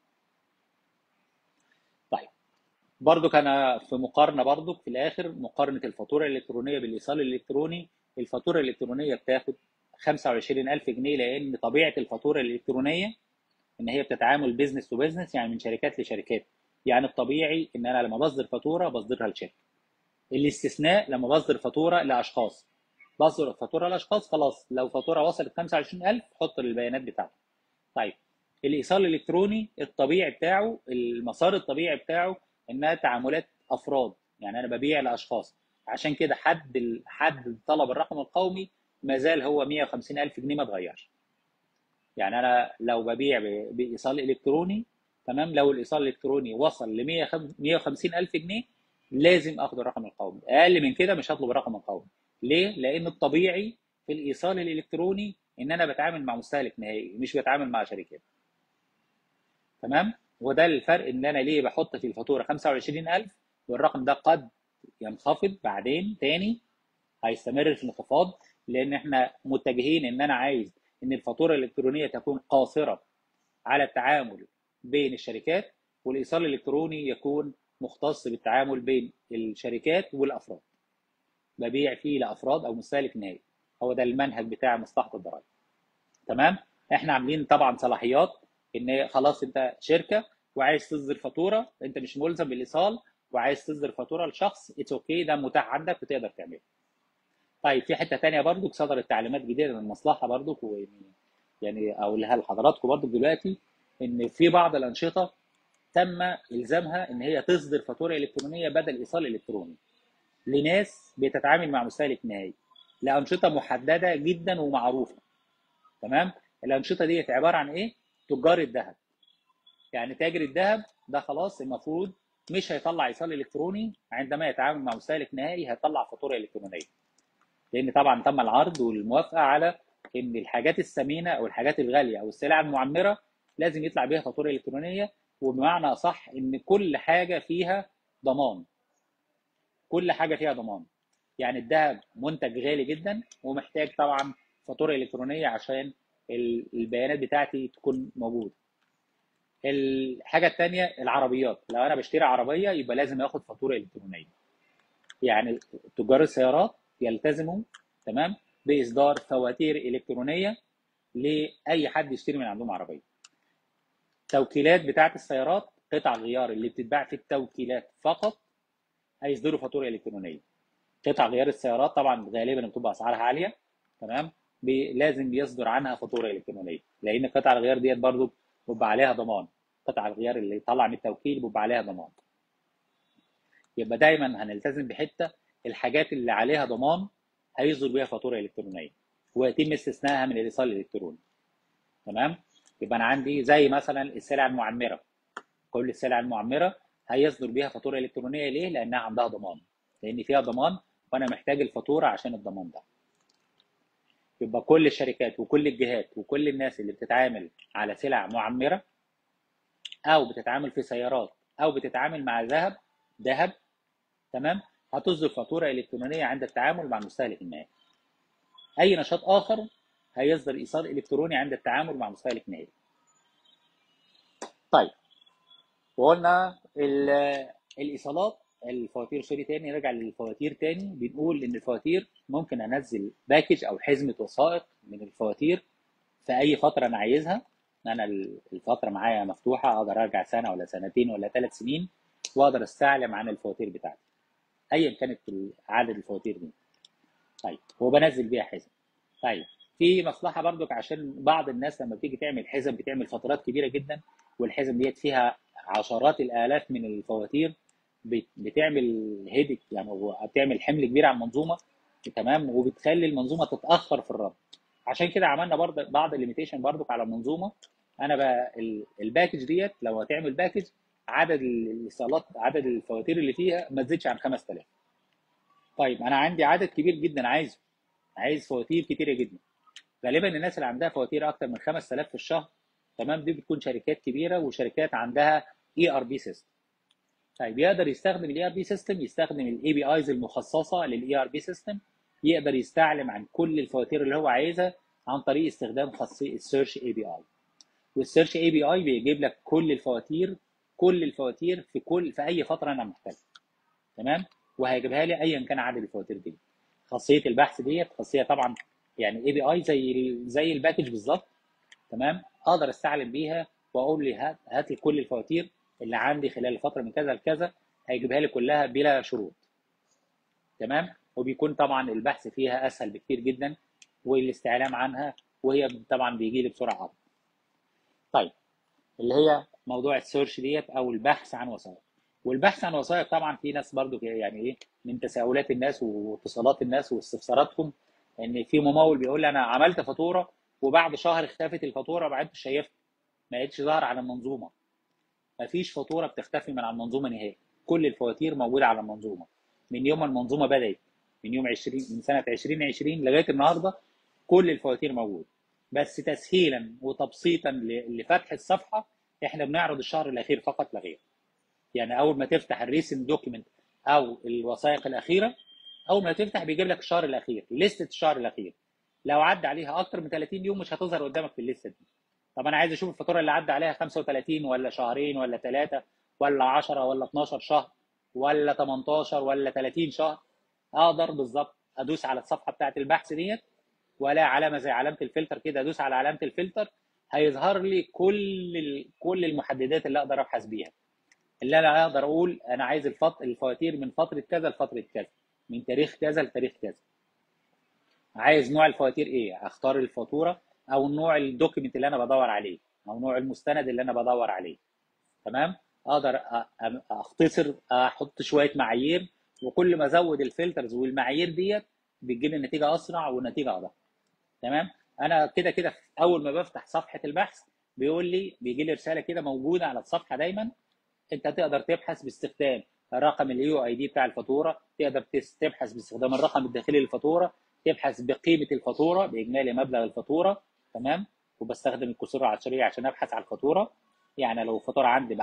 طيب برضو كان في مقارنة برضو في الآخر مقارنة الفاتورة الإلكترونية بالإيصال الإلكتروني الفاتورة الإلكترونية بتاخد 25000 جنيه لأن طبيعة الفاتورة الإلكترونية إن هي بتتعامل بيزنس تو بيزنس يعني من شركات لشركات يعني الطبيعي إن أنا لما بصدر فاتورة بصدرها لشركة الاستثناء لما بصدر فاتوره لاشخاص بصدر فاتوره لاشخاص خلاص لو فاتوره وصلت 25000 حط البيانات بتاعته طيب الايصال الالكتروني الطبيعي بتاعه المسار الطبيعي بتاعه انها تعاملات افراد يعني انا ببيع لاشخاص عشان كده حد حد طلب الرقم القومي ما زال هو 150000 جنيه ما اتغيرش يعني انا لو ببيع بايصال الكتروني تمام لو الايصال الالكتروني وصل ل 150000 جنيه لازم اخد الرقم القومي اقل من كده مش هطلب الرقم القومي ليه لان الطبيعي في الايصال الالكتروني ان انا بتعامل مع مستهلك نهائي مش بتعامل مع شركات تمام وده الفرق ان انا ليه بحط في الفاتوره 25000 والرقم ده قد ينخفض بعدين تاني هيستمر في الانخفاض لان احنا متجهين ان انا عايز ان الفاتوره الالكترونيه تكون قاصره على التعامل بين الشركات والايصال الالكتروني يكون مختص بالتعامل بين الشركات والافراد ببيع فيه لافراد او مستهلك نهائي هو ده المنهج بتاع مصلحه الضرائب تمام احنا عاملين طبعا صلاحيات ان خلاص انت شركه وعايز تصدر فاتوره انت مش ملزم بالايصال وعايز تصدر فاتوره لشخص اتس اوكي okay ده متاح عندك وتقدر تعمله طيب في حته ثانيه برضو صدرت تعليمات جديده من المصلحه برضو يعني اقولها لحضراتكم برضو دلوقتي ان في بعض الانشطه تم الزامها ان هي تصدر فاتوره الكترونيه بدل ايصال الكتروني لناس بتتعامل مع مستهلك نهائي لانشطه محدده جدا ومعروفه تمام الانشطه ديت عباره عن ايه تجار الذهب يعني تاجر الذهب ده خلاص المفروض مش هيطلع ايصال الكتروني عندما يتعامل مع مستهلك نهائي هيطلع فاتوره الكترونيه لان طبعا تم العرض والموافقه على ان الحاجات الثمينه او الحاجات الغاليه او السلع المعمره لازم يطلع بيها فاتوره الكترونيه وبمعنى اصح ان كل حاجه فيها ضمان كل حاجه فيها ضمان يعني الذهب منتج غالي جدا ومحتاج طبعا فاتوره الكترونيه عشان البيانات بتاعتي تكون موجوده الحاجه الثانيه العربيات لو انا بشتري عربيه يبقى لازم اخد فاتوره الكترونيه يعني تجار السيارات يلتزموا تمام باصدار فواتير الكترونيه لاي حد يشتري من عندهم عربيه توكيلات بتاعه السيارات قطع الغيار اللي بتتباع في التوكيلات فقط هيصدروا فاتوره الكترونيه قطع غيار السيارات طبعا غالبا بتبقى اسعارها عاليه تمام لازم بيصدر عنها فاتوره الكترونيه لان قطع الغيار ديت برضو بيبقى عليها ضمان قطع الغيار اللي طلع من التوكيل بيبقى عليها ضمان يبقى دايما هنلتزم بحته الحاجات اللي عليها ضمان هيصدر بيها فاتوره الكترونيه ويتم استثنائها من الايصال الالكتروني تمام يبقى انا عندي زي مثلا السلع المعمره كل السلع المعمره هيصدر بيها فاتوره الكترونيه ليه لانها عندها ضمان لان فيها ضمان وانا محتاج الفاتوره عشان الضمان ده يبقى كل الشركات وكل الجهات وكل الناس اللي بتتعامل على سلع معمره او بتتعامل في سيارات او بتتعامل مع ذهب ذهب تمام هتصدر فاتوره الكترونيه عند التعامل مع المستهلك النهائي اي نشاط اخر هيصدر ايصال الكتروني عند التعامل مع مستهلك نهائي طيب وقلنا الايصالات الفواتير سوري تاني نرجع للفواتير تاني بنقول ان الفواتير ممكن انزل باكج او حزمه وثائق من الفواتير في اي فتره انا عايزها انا الفتره معايا مفتوحه اقدر ارجع سنه ولا سنتين ولا ثلاث سنين واقدر استعلم عن الفواتير بتاعتي ايا كانت عدد الفواتير دي طيب وبنزل بيها حزم طيب في مصلحه برضك عشان بعض الناس لما بتيجي تعمل حزم بتعمل فترات كبيره جدا والحزم ديت فيها عشرات الالاف من الفواتير بتعمل هيدك يعني بتعمل حمل كبير على المنظومه تمام وبتخلي المنظومه تتاخر في الرد عشان كده عملنا برضه بعض الليميتيشن برضك على المنظومه انا بقى الباكج ديت لو هتعمل باكج عدد الاتصالات عدد الفواتير اللي فيها ما تزيدش عن 5000 طيب انا عندي عدد كبير جدا عايزه عايز فواتير كتيره جدا غالبا الناس اللي عندها فواتير اكتر من 5000 في الشهر تمام دي بتكون شركات كبيره وشركات عندها اي ار بي سيستم طيب يقدر يستخدم الاي ار بي سيستم يستخدم الاي بي ايز المخصصه للاي ار بي سيستم يقدر يستعلم عن كل الفواتير اللي هو عايزها عن طريق استخدام خاصيه السيرش اي بي اي والسيرش اي بي اي بيجيب لك كل الفواتير كل الفواتير في كل في اي فتره انا محتاجها تمام وهيجيبها لي ايا كان عدد الفواتير دي خاصيه البحث ديت خاصيه طبعا يعني اي بي اي زي زي الباكج بالظبط تمام اقدر استعلم بيها واقول لي هات هات لي كل الفواتير اللي عندي خلال الفتره من كذا لكذا هيجيبها لي كلها بلا شروط تمام وبيكون طبعا البحث فيها اسهل بكتير جدا والاستعلام عنها وهي طبعا بيجي لي بسرعه اكتر طيب اللي هي موضوع السيرش ديت او البحث عن وثائق والبحث عن وثائق طبعا في ناس برضو يعني ايه من تساؤلات الناس واتصالات الناس واستفساراتهم ان في ممول بيقول لي انا عملت فاتوره وبعد شهر اختفت الفاتوره ما عدتش شايفها ما عدتش ظاهر على المنظومه ما فيش فاتوره بتختفي من على المنظومه نهائي كل الفواتير موجوده على المنظومه من يوم ما المنظومه بدات من يوم 20 من سنه 2020 لغايه النهارده كل الفواتير موجوده بس تسهيلا وتبسيطا لفتح الصفحه احنا بنعرض الشهر الاخير فقط لا غير يعني اول ما تفتح الريسنت دوكيمنت او الوثائق الاخيره اول ما تفتح بيجيب لك الشهر الاخير لسته الشهر الاخير لو عدى عليها اكتر من 30 يوم مش هتظهر قدامك في الليسته دي طب انا عايز اشوف الفاتوره اللي عدى عليها 35 ولا شهرين ولا ثلاثه ولا 10 ولا 12 شهر ولا 18 ولا 30 شهر اقدر بالظبط ادوس على الصفحه بتاعت البحث ديت ولا علامه زي علامه الفلتر كده ادوس على علامه الفلتر هيظهر لي كل ال- كل المحددات اللي اقدر ابحث بيها اللي انا اقدر اقول انا عايز الفط... الفواتير من فتره كذا لفتره كذا من تاريخ كذا لتاريخ كذا عايز نوع الفواتير ايه اختار الفاتوره او نوع الدوكيمنت اللي انا بدور عليه او نوع المستند اللي انا بدور عليه تمام اقدر أ- أ- اختصر احط شويه معايير وكل ما ازود الفلترز والمعايير ديت بتجيب لي نتيجه اسرع ونتيجه ادق تمام انا كده كده اول ما بفتح صفحه البحث بيقول لي بيجي لي رساله كده موجوده على الصفحه دايما انت تقدر تبحث باستخدام رقم اليو اي دي بتاع الفاتوره تقدر تس- تبحث باستخدام الرقم الداخلي للفاتوره تبحث بقيمه الفاتوره باجمالي مبلغ الفاتوره تمام وبستخدم الكسور العشريه عشان ابحث على الفاتوره يعني لو الفاتوره عندي ب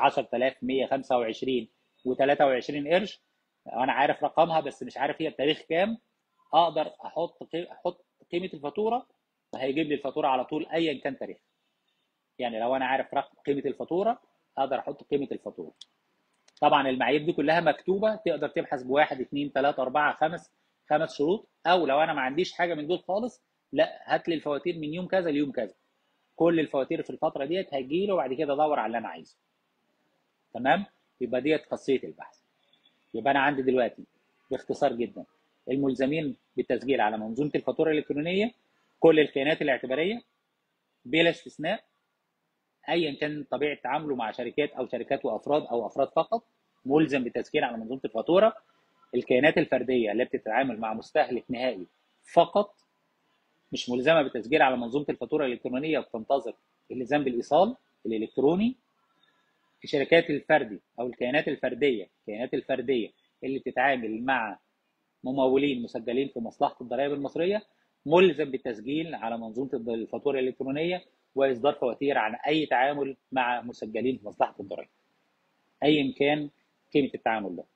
10125 و23 قرش انا عارف رقمها بس مش عارف هي بتاريخ كام اقدر احط قي- احط قيمه الفاتوره فهيجيب لي الفاتوره على طول ايا كان تاريخها يعني لو انا عارف رقم قيمه الفاتوره اقدر احط قيمه الفاتوره طبعا المعايير دي كلها مكتوبه تقدر تبحث بواحد اثنين ثلاثه اربعه خمس خمس شروط او لو انا ما عنديش حاجه من دول خالص لا هات لي الفواتير من يوم كذا ليوم كذا كل الفواتير في الفتره ديت هتجي له وبعد كده ادور على اللي انا عايزه تمام يبقى ديت خاصيه البحث يبقى انا عندي دلوقتي باختصار جدا الملزمين بالتسجيل على منظومه الفاتوره الالكترونيه كل الكيانات الاعتباريه بلا استثناء ايا كان طبيعه تعامله مع شركات او شركات وافراد او افراد فقط ملزم بالتسجيل على منظومه الفاتوره الكيانات الفرديه اللي بتتعامل مع مستهلك نهائي فقط مش ملزمه بالتسجيل على منظومه الفاتوره الالكترونيه وبتنتظر الالتزام بالايصال الالكتروني الشركات الفردي او الكيانات الفرديه الكيانات الفرديه اللي بتتعامل مع ممولين مسجلين في مصلحه الضرائب المصريه ملزم بالتسجيل على منظومه الفاتوره الالكترونيه واصدار فواتير عن اي تعامل مع مسجلين في مصلحه الضرائب ايا كان قيمه التعامل ده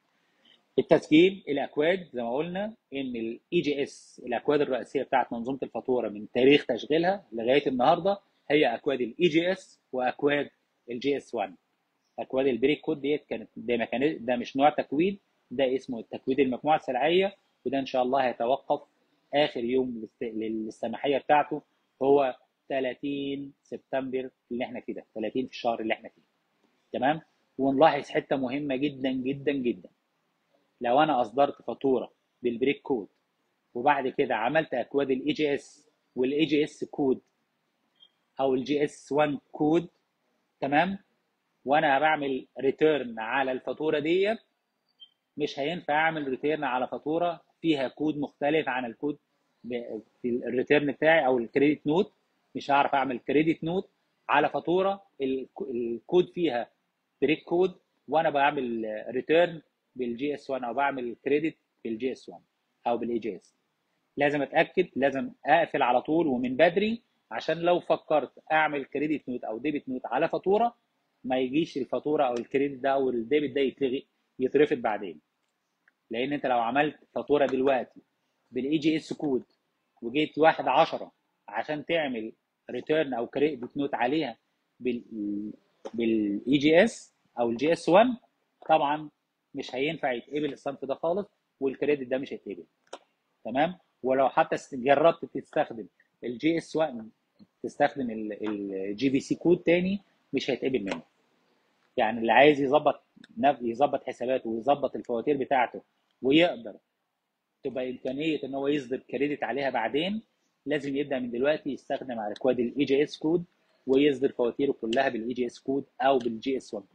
التسجيل الاكواد زي ما قلنا ان الاي جي اس الاكواد الرئيسيه بتاعت منظومه الفاتوره من تاريخ تشغيلها لغايه النهارده هي اكواد الاي جي اس واكواد الجي اس 1 اكواد البريك كود ديت كانت ده ما كان ده مش نوع تكويد ده اسمه التكويد المجموعه السلعيه وده ان شاء الله هيتوقف اخر يوم للست- للسماحيه بتاعته هو 30 سبتمبر اللي احنا فيه ده 30 في الشهر اللي احنا فيه تمام ونلاحظ حته مهمه جدا جدا جدا لو انا اصدرت فاتوره بالبريك كود وبعد كده عملت اكواد الاي جي اس والاي جي اس كود او الجي اس 1 كود تمام وانا بعمل ريتيرن على الفاتوره ديت مش هينفع اعمل ريتيرن على فاتوره فيها كود مختلف عن الكود ب- في الريتيرن بتاعي او الكريدت نوت مش هعرف اعمل كريدت نوت على فاتوره الك- الكود فيها بريك كود وانا بعمل ريتيرن بالجي اس 1 او بعمل كريدت بالجي اس 1 او بالاي جي اس لازم اتاكد لازم اقفل على طول ومن بدري عشان لو فكرت اعمل كريدت نوت او ديبت نوت على فاتوره ما يجيش الفاتوره او الكريدت ده او الديبت ده يتلغي يترفض بعدين لان انت لو عملت فاتوره دلوقتي بالاي جي اس كود وجيت واحد 10 عشان تعمل ريتيرن او كريدت نوت عليها بال بالاي جي اس او الجي اس 1 طبعا مش هينفع يتقبل الصنف ده خالص والكريدت ده مش هيتقبل تمام ولو حتى است- جربت تستخدم الجي اس 1 تستخدم الجي بي سي كود تاني مش هيتقبل منه يعني اللي عايز يظبط نف- يظبط حساباته ويظبط الفواتير بتاعته ويقدر تبقى امكانيه ان هو يصدر كريدت عليها بعدين لازم يبدا من دلوقتي يستخدم على كواد الاي جي اس كود ويصدر فواتيره كلها بالاي جي اس كود او بالجي اس 1 كود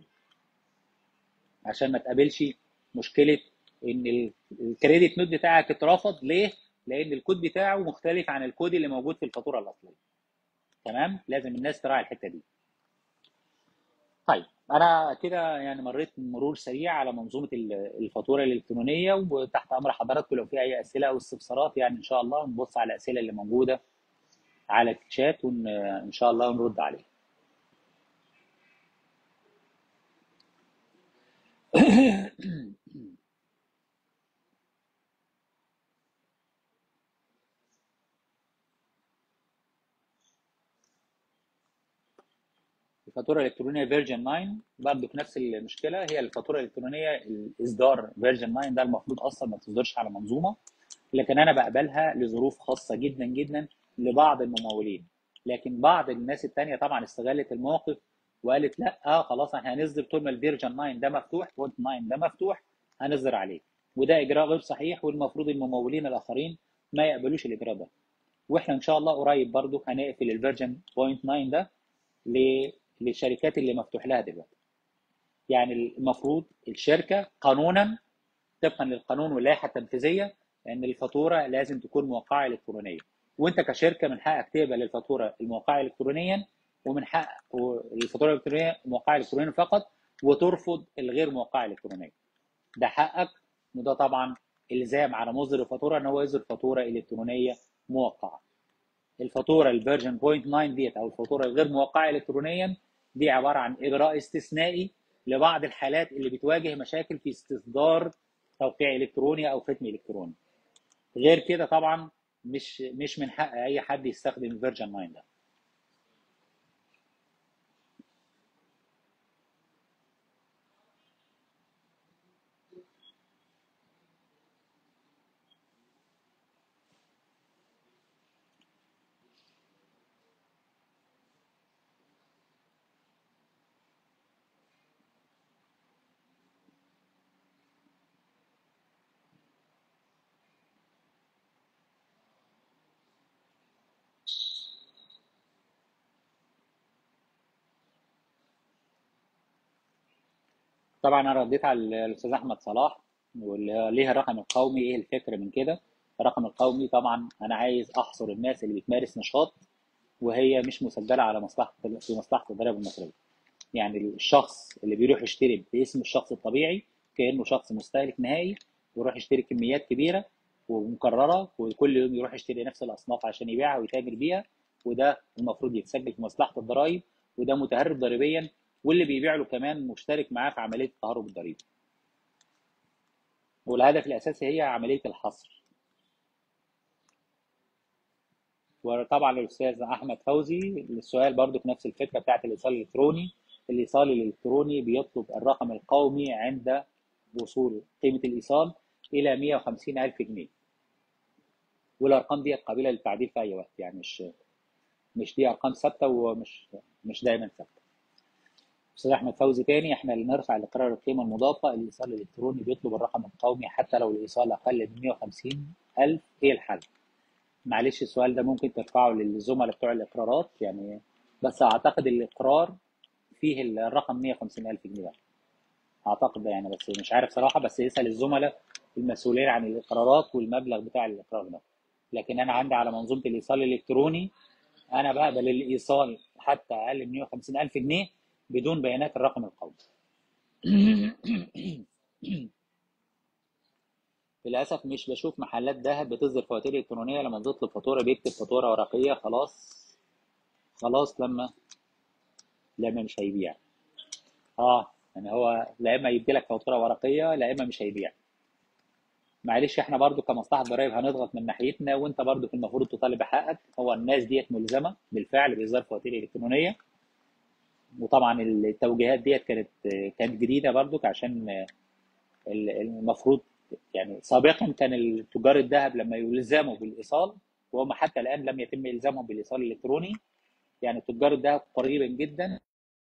عشان ما تقابلش مشكله ان ال- الكريدت نوت بتاعك اترفض ليه؟ لان الكود بتاعه مختلف عن الكود اللي موجود في الفاتوره الاصليه تمام لازم الناس تراعي الحته دي طيب انا كده يعني مريت مرور سريع على منظومه ال- الفاتوره الالكترونيه وتحت امر حضراتكم لو في اي اسئله او استفسارات يعني ان شاء الله نبص على الاسئله اللي موجوده على الشات وان شاء الله نرد عليها الفاتوره الالكترونيه فيرجن 9 برضه نفس المشكله هي الفاتوره الالكترونيه الاصدار فيرجن 9 ده المفروض اصلا ما تصدرش على منظومه لكن انا بقبلها لظروف خاصه جدا جدا لبعض الممولين لكن بعض الناس الثانيه طبعا استغلت الموقف وقالت لا آه خلاص احنا هنصدر طول ما الفيرجن 9 ده مفتوح بوينت 9 ده مفتوح هنصدر عليه وده اجراء غير صحيح والمفروض الممولين الاخرين ما يقبلوش الاجراء ده واحنا ان شاء الله قريب برضو هنقفل الفيرجن بوينت 9 ده ل- للشركات اللي مفتوح لها دلوقتي يعني المفروض الشركه قانونا طبقا للقانون واللائحه التنفيذيه ان الفاتوره لازم تكون موقعه الكترونيا وانت كشركه من حقك تقبل الفاتوره الموقعه الكترونيا ومن حق الفاتوره الالكترونيه موقعه الكترونيا فقط وترفض الغير موقعه الكترونيا ده حقك وده طبعا الزام على مصدر الفاتوره ان هو يصدر فاتوره الكترونيه موقعه الفاتوره الفيرجن بوينت 9 ديت او الفاتوره الغير موقعه الكترونيا دي عباره عن اجراء استثنائي لبعض الحالات اللي بتواجه مشاكل في استصدار توقيع الكتروني او ختم الكتروني غير كده طبعا مش مش من حق اي حد يستخدم الفيرجن 9 ده طبعا انا رديت على الاستاذ احمد صلاح واللي ليها الرقم القومي ايه الفكره من كده الرقم القومي طبعا انا عايز احصر الناس اللي بتمارس نشاط وهي مش مسجله على مصلحه في مصلحه الضرائب المصريه يعني الشخص اللي بيروح يشتري باسم الشخص الطبيعي كانه شخص مستهلك نهائي ويروح يشتري كميات كبيره ومكرره وكل يوم يروح يشتري نفس الاصناف عشان يبيعها ويتاجر بيها وده المفروض يتسجل في مصلحه الضرائب وده متهرب ضريبيا واللي بيبيع له كمان مشترك معاه في عمليه التهرب الضريبي والهدف الاساسي هي عمليه الحصر وطبعا الاستاذ احمد فوزي السؤال برضو في نفس الفكره بتاعت الايصال الالكتروني الايصال الالكتروني بيطلب الرقم القومي عند وصول قيمه الايصال الى 150 الف جنيه والارقام دي قابله للتعديل في اي وقت يعني مش مش دي ارقام ثابته ومش مش دايما ثابته استاذ احمد فوزي تاني احنا اللي نرفع الاقرار القيمه المضافه الايصال الالكتروني بيطلب الرقم القومي حتى لو الايصال اقل من 150 الف ايه الحل معلش السؤال ده ممكن ترفعه للزملاء بتوع الاقرارات يعني بس اعتقد الاقرار فيه الرقم 150 الف جنيه ده اعتقد ده يعني بس مش عارف صراحه بس يسال الزملاء المسؤولين عن الاقرارات والمبلغ بتاع الاقرار ده لكن انا عندي على منظومه الايصال الالكتروني انا بقبل الايصال حتى اقل من 150 الف جنيه بدون بيانات الرقم القومي للاسف مش بشوف محلات ذهب بتصدر فواتير الكترونيه لما تطلب فاتوره بيكتب فاتوره ورقيه خلاص خلاص لما لما مش هيبيع اه يعني هو لا اما يدي لك فاتوره ورقيه لا اما مش هيبيع معلش احنا برضو كمصلحه ضرائب هنضغط من ناحيتنا وانت برضو المفروض تطالب بحقك هو الناس ديت ملزمه بالفعل باصدار فواتير الكترونيه وطبعا التوجيهات ديت كانت كانت جديده برضو عشان المفروض يعني سابقا كان تجار الذهب لما يلزموا بالايصال وهم حتى الان لم يتم الزامهم بالايصال الالكتروني يعني تجار الذهب قريبا جدا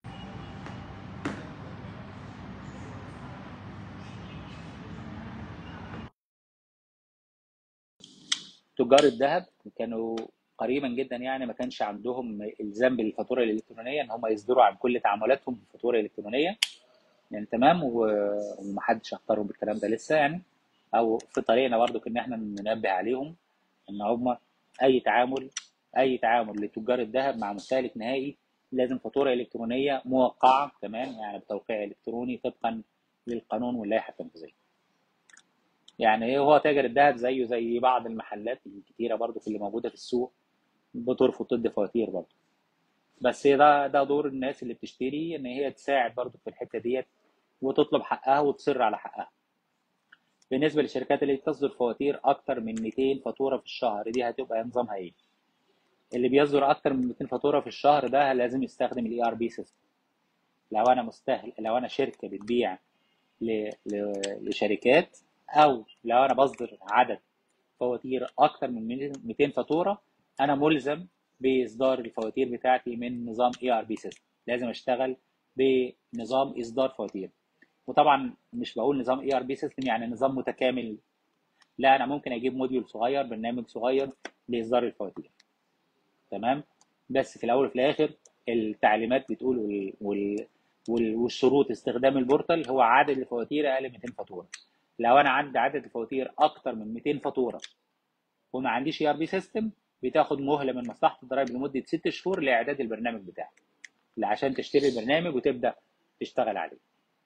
تجار الذهب كانوا قريبا جدا يعني ما كانش عندهم الزام بالفاتوره الالكترونيه ان هم يصدروا عن كل تعاملاتهم بفاتوره الكترونيه يعني تمام ومحدش اختارهم بالكلام ده لسه يعني او في طريقنا برضو ان احنا ننبه عليهم ان هم اي تعامل اي تعامل لتجار الذهب مع مستهلك نهائي لازم فاتوره الكترونيه موقعه كمان يعني بتوقيع الكتروني طبقا للقانون واللائحه التنفيذيه. يعني هو تاجر الذهب زيه زي بعض المحلات الكتيره برضو اللي موجوده في السوق بترفض تدي فواتير برضو. بس ده ده دور الناس اللي بتشتري ان هي تساعد برضو في الحته ديت وتطلب حقها وتصر على حقها بالنسبه للشركات اللي بتصدر فواتير اكتر من 200 فاتوره في الشهر دي هتبقى نظامها ايه اللي بيصدر اكتر من 200 فاتوره في الشهر ده لازم يستخدم الاي ار بي سيستم لو انا مستهل لو انا شركه بتبيع ل... ل... لشركات او لو انا بصدر عدد فواتير اكتر من 200 فاتوره انا ملزم باصدار الفواتير بتاعتي من نظام اي ار بي سيستم لازم اشتغل بنظام اصدار فواتير وطبعا مش بقول نظام اي ار بي سيستم يعني نظام متكامل لا انا ممكن اجيب موديول صغير برنامج صغير لاصدار الفواتير تمام بس في الاول وفي الاخر التعليمات بتقول وال... وال... وال... والشروط استخدام البورتال هو عدد الفواتير اقل من 200 فاتوره لو انا عندي عدد الفواتير اكتر من 200 فاتوره وما عنديش اي ار بي سيستم بتاخد مهله من مصلحه الضرايب لمده ست شهور لاعداد البرنامج بتاعك عشان تشتري البرنامج وتبدا تشتغل عليه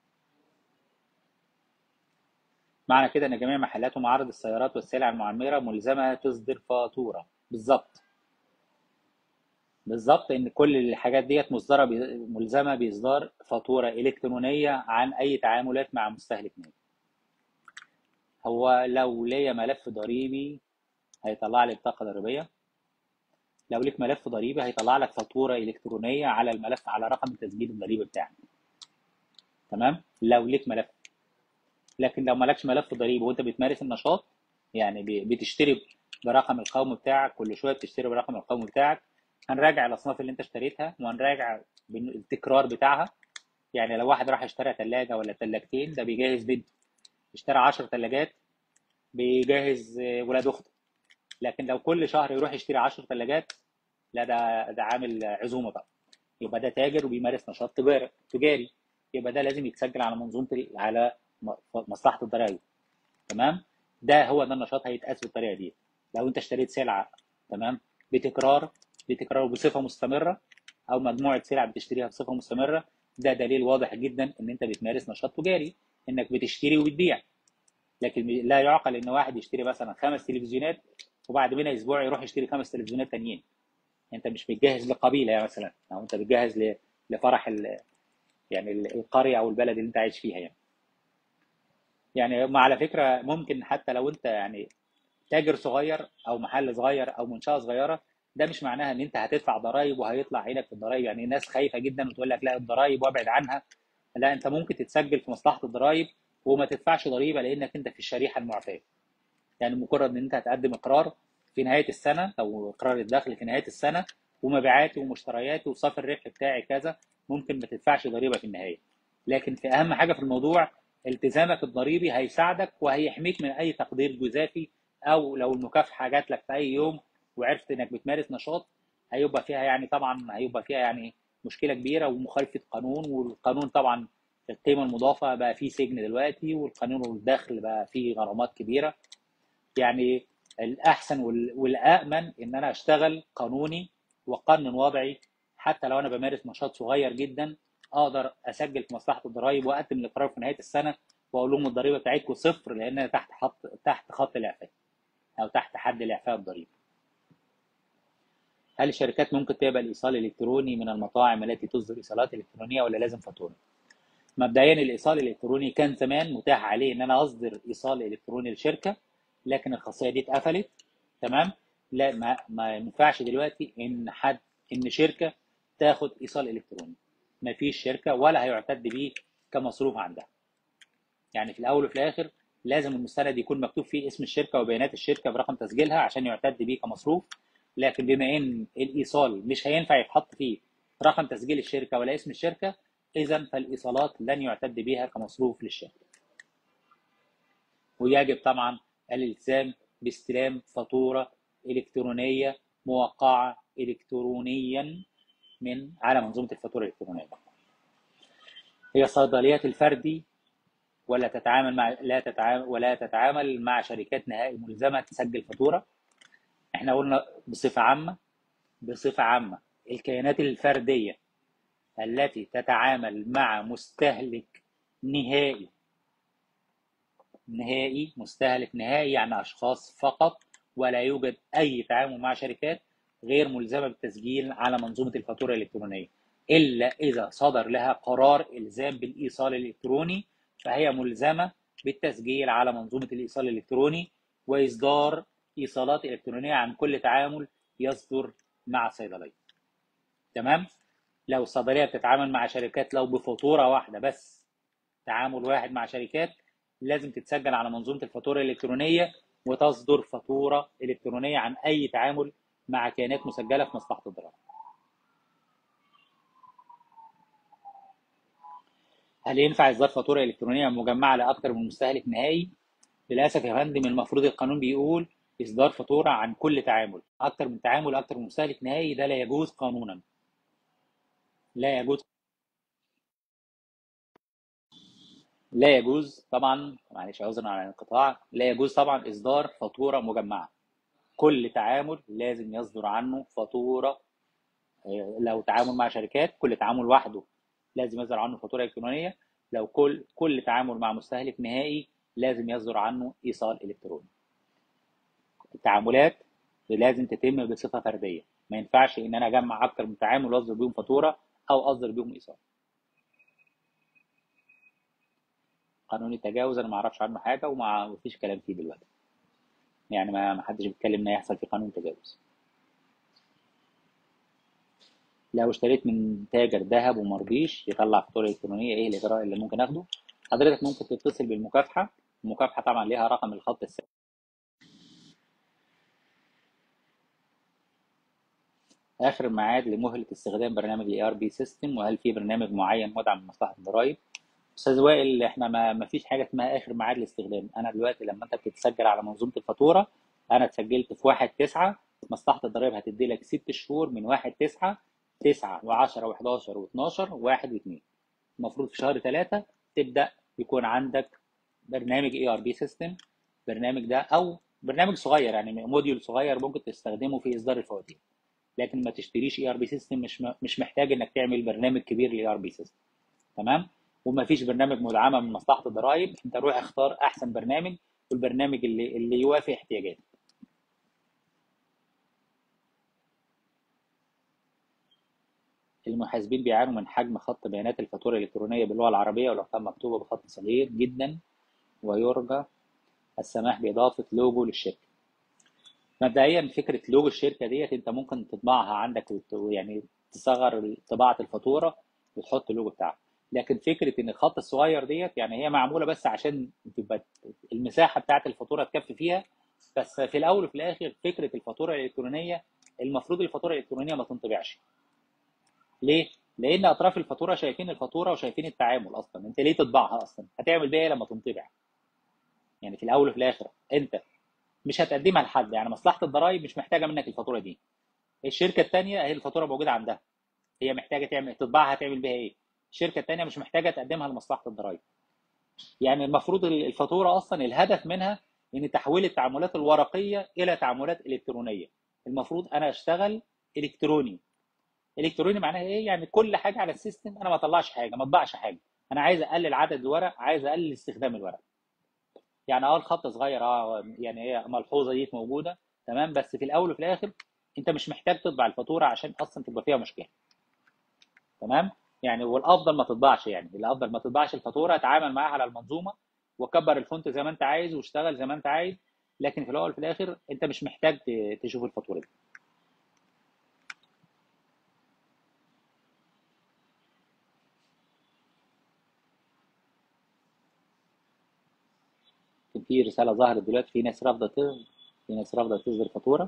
معنى كده ان جميع محلات ومعارض السيارات والسلع المعمره ملزمه تصدر فاتوره بالظبط بالظبط ان كل الحاجات ديت مصدره بي- ملزمه باصدار فاتوره الكترونيه عن اي تعاملات مع مستهلك نهائي هو لو ليا ملف ضريبي هيطلع لي بطاقه ضريبيه لو ليك ملف ضريبي هيطلع لك فاتوره الكترونيه على الملف على رقم التسجيل الضريبي بتاعك تمام لو ليك ملف لكن لو مالكش ملف ضريبي وانت بتمارس النشاط يعني ب- بتشتري برقم القومي بتاعك كل شويه بتشتري برقم القومي بتاعك هنراجع الاصناف اللي انت اشتريتها وهنراجع بن- التكرار بتاعها يعني لو واحد راح اشترى ثلاجه ولا ثلاجتين ده بيجهز بنته اشترى 10 ثلاجات بيجهز آه، ولاد اخته لكن لو كل شهر يروح يشتري 10 ثلاجات لا ده ده عامل عزومه بقى يبقى ده تاجر وبيمارس نشاط تجاري تجاري يبقى ده لازم يتسجل على منظومه ال- على م- مصلحه الضرائب تمام ده هو ده النشاط هيتقاس بالطريقه دي لو انت اشتريت سلعه تمام بتكرار بتكرار بصفه مستمره او مجموعه سلع بتشتريها بصفه مستمره ده دليل واضح جدا ان انت بتمارس نشاط تجاري انك بتشتري وبتبيع لكن لا يعقل ان واحد يشتري مثلا خمس تلفزيونات وبعد منها اسبوع يروح يشتري خمس تلفزيونات تانيين انت مش بتجهز لقبيله يعني مثلا او انت بتجهز ل- لفرح ال- يعني ال- القريه او البلد اللي انت عايش فيها يعني يعني هم على فكره ممكن حتى لو انت يعني تاجر صغير او محل صغير او منشاه صغيره ده مش معناها ان انت هتدفع ضرائب وهيطلع عينك في الضرائب يعني الناس خايفه جدا وتقول لك لا الضرائب وابعد عنها لا انت ممكن تتسجل في مصلحه الضرائب وما تدفعش ضريبه لانك انت في الشريحه المعفاه يعني مجرد ان انت هتقدم اقرار في نهايه السنه او اقرار الدخل في نهايه السنه ومبيعاتي ومشترياتي وصافي الربح بتاعي كذا ممكن ما تدفعش ضريبه في النهايه لكن في اهم حاجه في الموضوع التزامك الضريبي هيساعدك وهيحميك من اي تقدير جزافي او لو المكافحه جات لك في اي يوم وعرفت انك بتمارس نشاط هيبقى فيها يعني طبعا هيبقى فيها يعني مشكله كبيره ومخالفه قانون والقانون طبعا القيمه المضافه بقى فيه سجن دلوقتي والقانون والدخل بقى فيه غرامات كبيره يعني الاحسن وال- والامن ان انا اشتغل قانوني واقنن وضعي حتى لو انا بمارس نشاط صغير جدا اقدر اسجل في مصلحه الضرائب واقدم الاقرار في نهايه السنه واقول لهم الضريبه بتاعتكم صفر لان انا تحت خط تحت خط الاعفاء او تحت حد الاعفاء الضريبي. هل الشركات ممكن تقبل ايصال الكتروني من المطاعم التي تصدر ايصالات الكترونيه ولا لازم فاتوره؟ مبدئيا الايصال الالكتروني كان زمان متاح عليه ان انا اصدر ايصال الكتروني لشركه لكن الخاصيه دي اتقفلت تمام لا ما, ما ينفعش دلوقتي ان حد ان شركه تاخد ايصال الكتروني ما فيش شركه ولا هيعتد بيه كمصروف عندها يعني في الاول وفي الاخر لازم المستند يكون مكتوب فيه اسم الشركه وبيانات الشركه برقم تسجيلها عشان يعتد بيه كمصروف لكن بما ان الايصال مش هينفع يتحط فيه رقم تسجيل الشركه ولا اسم الشركه اذا فالايصالات لن يعتد بها كمصروف للشركه ويجب طبعا الالتزام باستلام فاتوره الكترونيه موقعه الكترونيا من على منظومه الفاتوره الالكترونيه هي صيدليات الفردي ولا تتعامل مع لا تتعامل ولا تتعامل مع شركات نهائي ملزمه تسجل فاتوره احنا قلنا بصفه عامه بصفه عامه الكيانات الفرديه التي تتعامل مع مستهلك نهائي نهائي مستهلك نهائي يعني اشخاص فقط ولا يوجد اي تعامل مع شركات غير ملزمه بالتسجيل على منظومه الفاتوره الالكترونيه الا اذا صدر لها قرار الزام بالايصال الالكتروني فهي ملزمه بالتسجيل على منظومه الايصال الالكتروني واصدار ايصالات الكترونيه عن كل تعامل يصدر مع الصيدليه تمام لو الصيدليه بتتعامل مع شركات لو بفاتوره واحده بس تعامل واحد مع شركات لازم تتسجل على منظومه الفاتوره الالكترونيه وتصدر فاتوره الكترونيه عن اي تعامل مع كيانات مسجله في مصلحه الضرائب هل ينفع اصدار فاتوره الكترونيه مجمعه لاكثر من مستهلك نهائي للاسف يا فندم المفروض القانون بيقول اصدار فاتوره عن كل تعامل اكثر من تعامل اكثر من مستهلك نهائي ده لا يجوز قانونا لا يجوز لا يجوز طبعا معلش عذرا على الانقطاع لا يجوز طبعا اصدار فاتوره مجمعه كل تعامل لازم يصدر عنه فاتوره آه، لو تعامل مع شركات كل تعامل وحده لازم يصدر عنه فاتوره الكترونيه لو كل كل تعامل مع مستهلك نهائي لازم يصدر عنه ايصال الكتروني التعاملات لازم تتم بصفه فرديه ما ينفعش ان انا اجمع اكتر من تعامل واصدر بيهم فاتوره او اصدر بيهم ايصال قانون التجاوز انا ما اعرفش عنه حاجه وما فيش كلام فيه دلوقتي يعني ما حدش بيتكلم ان يحصل في قانون تجاوز لو اشتريت من تاجر ذهب وما رضيش يطلع فاتوره الكترونيه ايه الاجراء اللي ممكن اخده حضرتك ممكن تتصل بالمكافحه المكافحه طبعا ليها رقم الخط السابق اخر ميعاد لمهله استخدام برنامج الاي ار بي سيستم وهل في برنامج معين مدعم من مصلحه الضرائب استاذ وائل احنا ما, ما فيش حاجه اسمها اخر ميعاد لاستخدام انا دلوقتي لما انت بتتسجل على منظومه الفاتوره انا اتسجلت في 1 9 مصلحه الضرائب هتدي لك 6 شهور من 1 9 9 و10 و11 و12 و1 و2 المفروض في شهر 3 تبدا يكون عندك برنامج اي ار بي سيستم برنامج ده او برنامج صغير يعني موديول صغير ممكن تستخدمه في اصدار الفواتير لكن ما تشتريش اي ار بي سيستم مش مش محتاج انك تعمل برنامج كبير لاي ار بي سيستم تمام وما فيش برنامج مدعمه من مصلحه الضرائب انت روح اختار احسن برنامج والبرنامج اللي اللي يوافق احتياجاتك المحاسبين بيعانوا من حجم خط بيانات الفاتوره الالكترونيه باللغه العربيه والارقام مكتوبه بخط صغير جدا ويرجى السماح باضافه لوجو للشركه مبدئيا فكره لوجو الشركه ديت انت ممكن تطبعها عندك ويعني تصغر طباعه الفاتوره وتحط اللوجو بتاعك لكن فكره ان الخط الصغير ديت يعني هي معموله بس عشان تبقى المساحه بتاعه الفاتوره تكفي فيها بس في الاول وفي الاخر فكره الفاتوره الالكترونيه المفروض الفاتوره الالكترونيه ما تنطبعش ليه لان اطراف الفاتوره شايفين الفاتوره وشايفين التعامل اصلا انت ليه تطبعها اصلا هتعمل بيها لما تنطبع يعني في الاول وفي الاخر انت مش هتقدمها لحد يعني مصلحه الضرائب مش محتاجه منك الفاتوره دي الشركه الثانيه هي الفاتوره موجوده عندها هي محتاجه تعمل تطبعها تعمل بيها ايه الشركه الثانيه مش محتاجه تقدمها لمصلحه الضرائب يعني المفروض الفاتوره اصلا الهدف منها ان تحويل التعاملات الورقيه الى تعاملات الكترونيه المفروض انا اشتغل الكتروني الكتروني معناها ايه يعني كل حاجه على السيستم انا ما اطلعش حاجه ما اطبعش حاجه انا عايز اقلل عدد الورق عايز اقلل استخدام الورق يعني اه الخط صغير اه يعني هي ملحوظه دي موجوده تمام بس في الاول وفي الاخر انت مش محتاج تطبع الفاتوره عشان اصلا تبقى فيها مشكله تمام يعني والافضل ما تطبعش يعني الافضل ما تطبعش الفاتوره اتعامل معاها على المنظومه وكبر الفونت زي ما انت عايز واشتغل زي ما انت عايز لكن في الاول وفي الاخر انت مش محتاج تشوف الفاتوره دي في رساله ظهرت دلوقتي في ناس رافضه في ناس رافضه تصدر فاتوره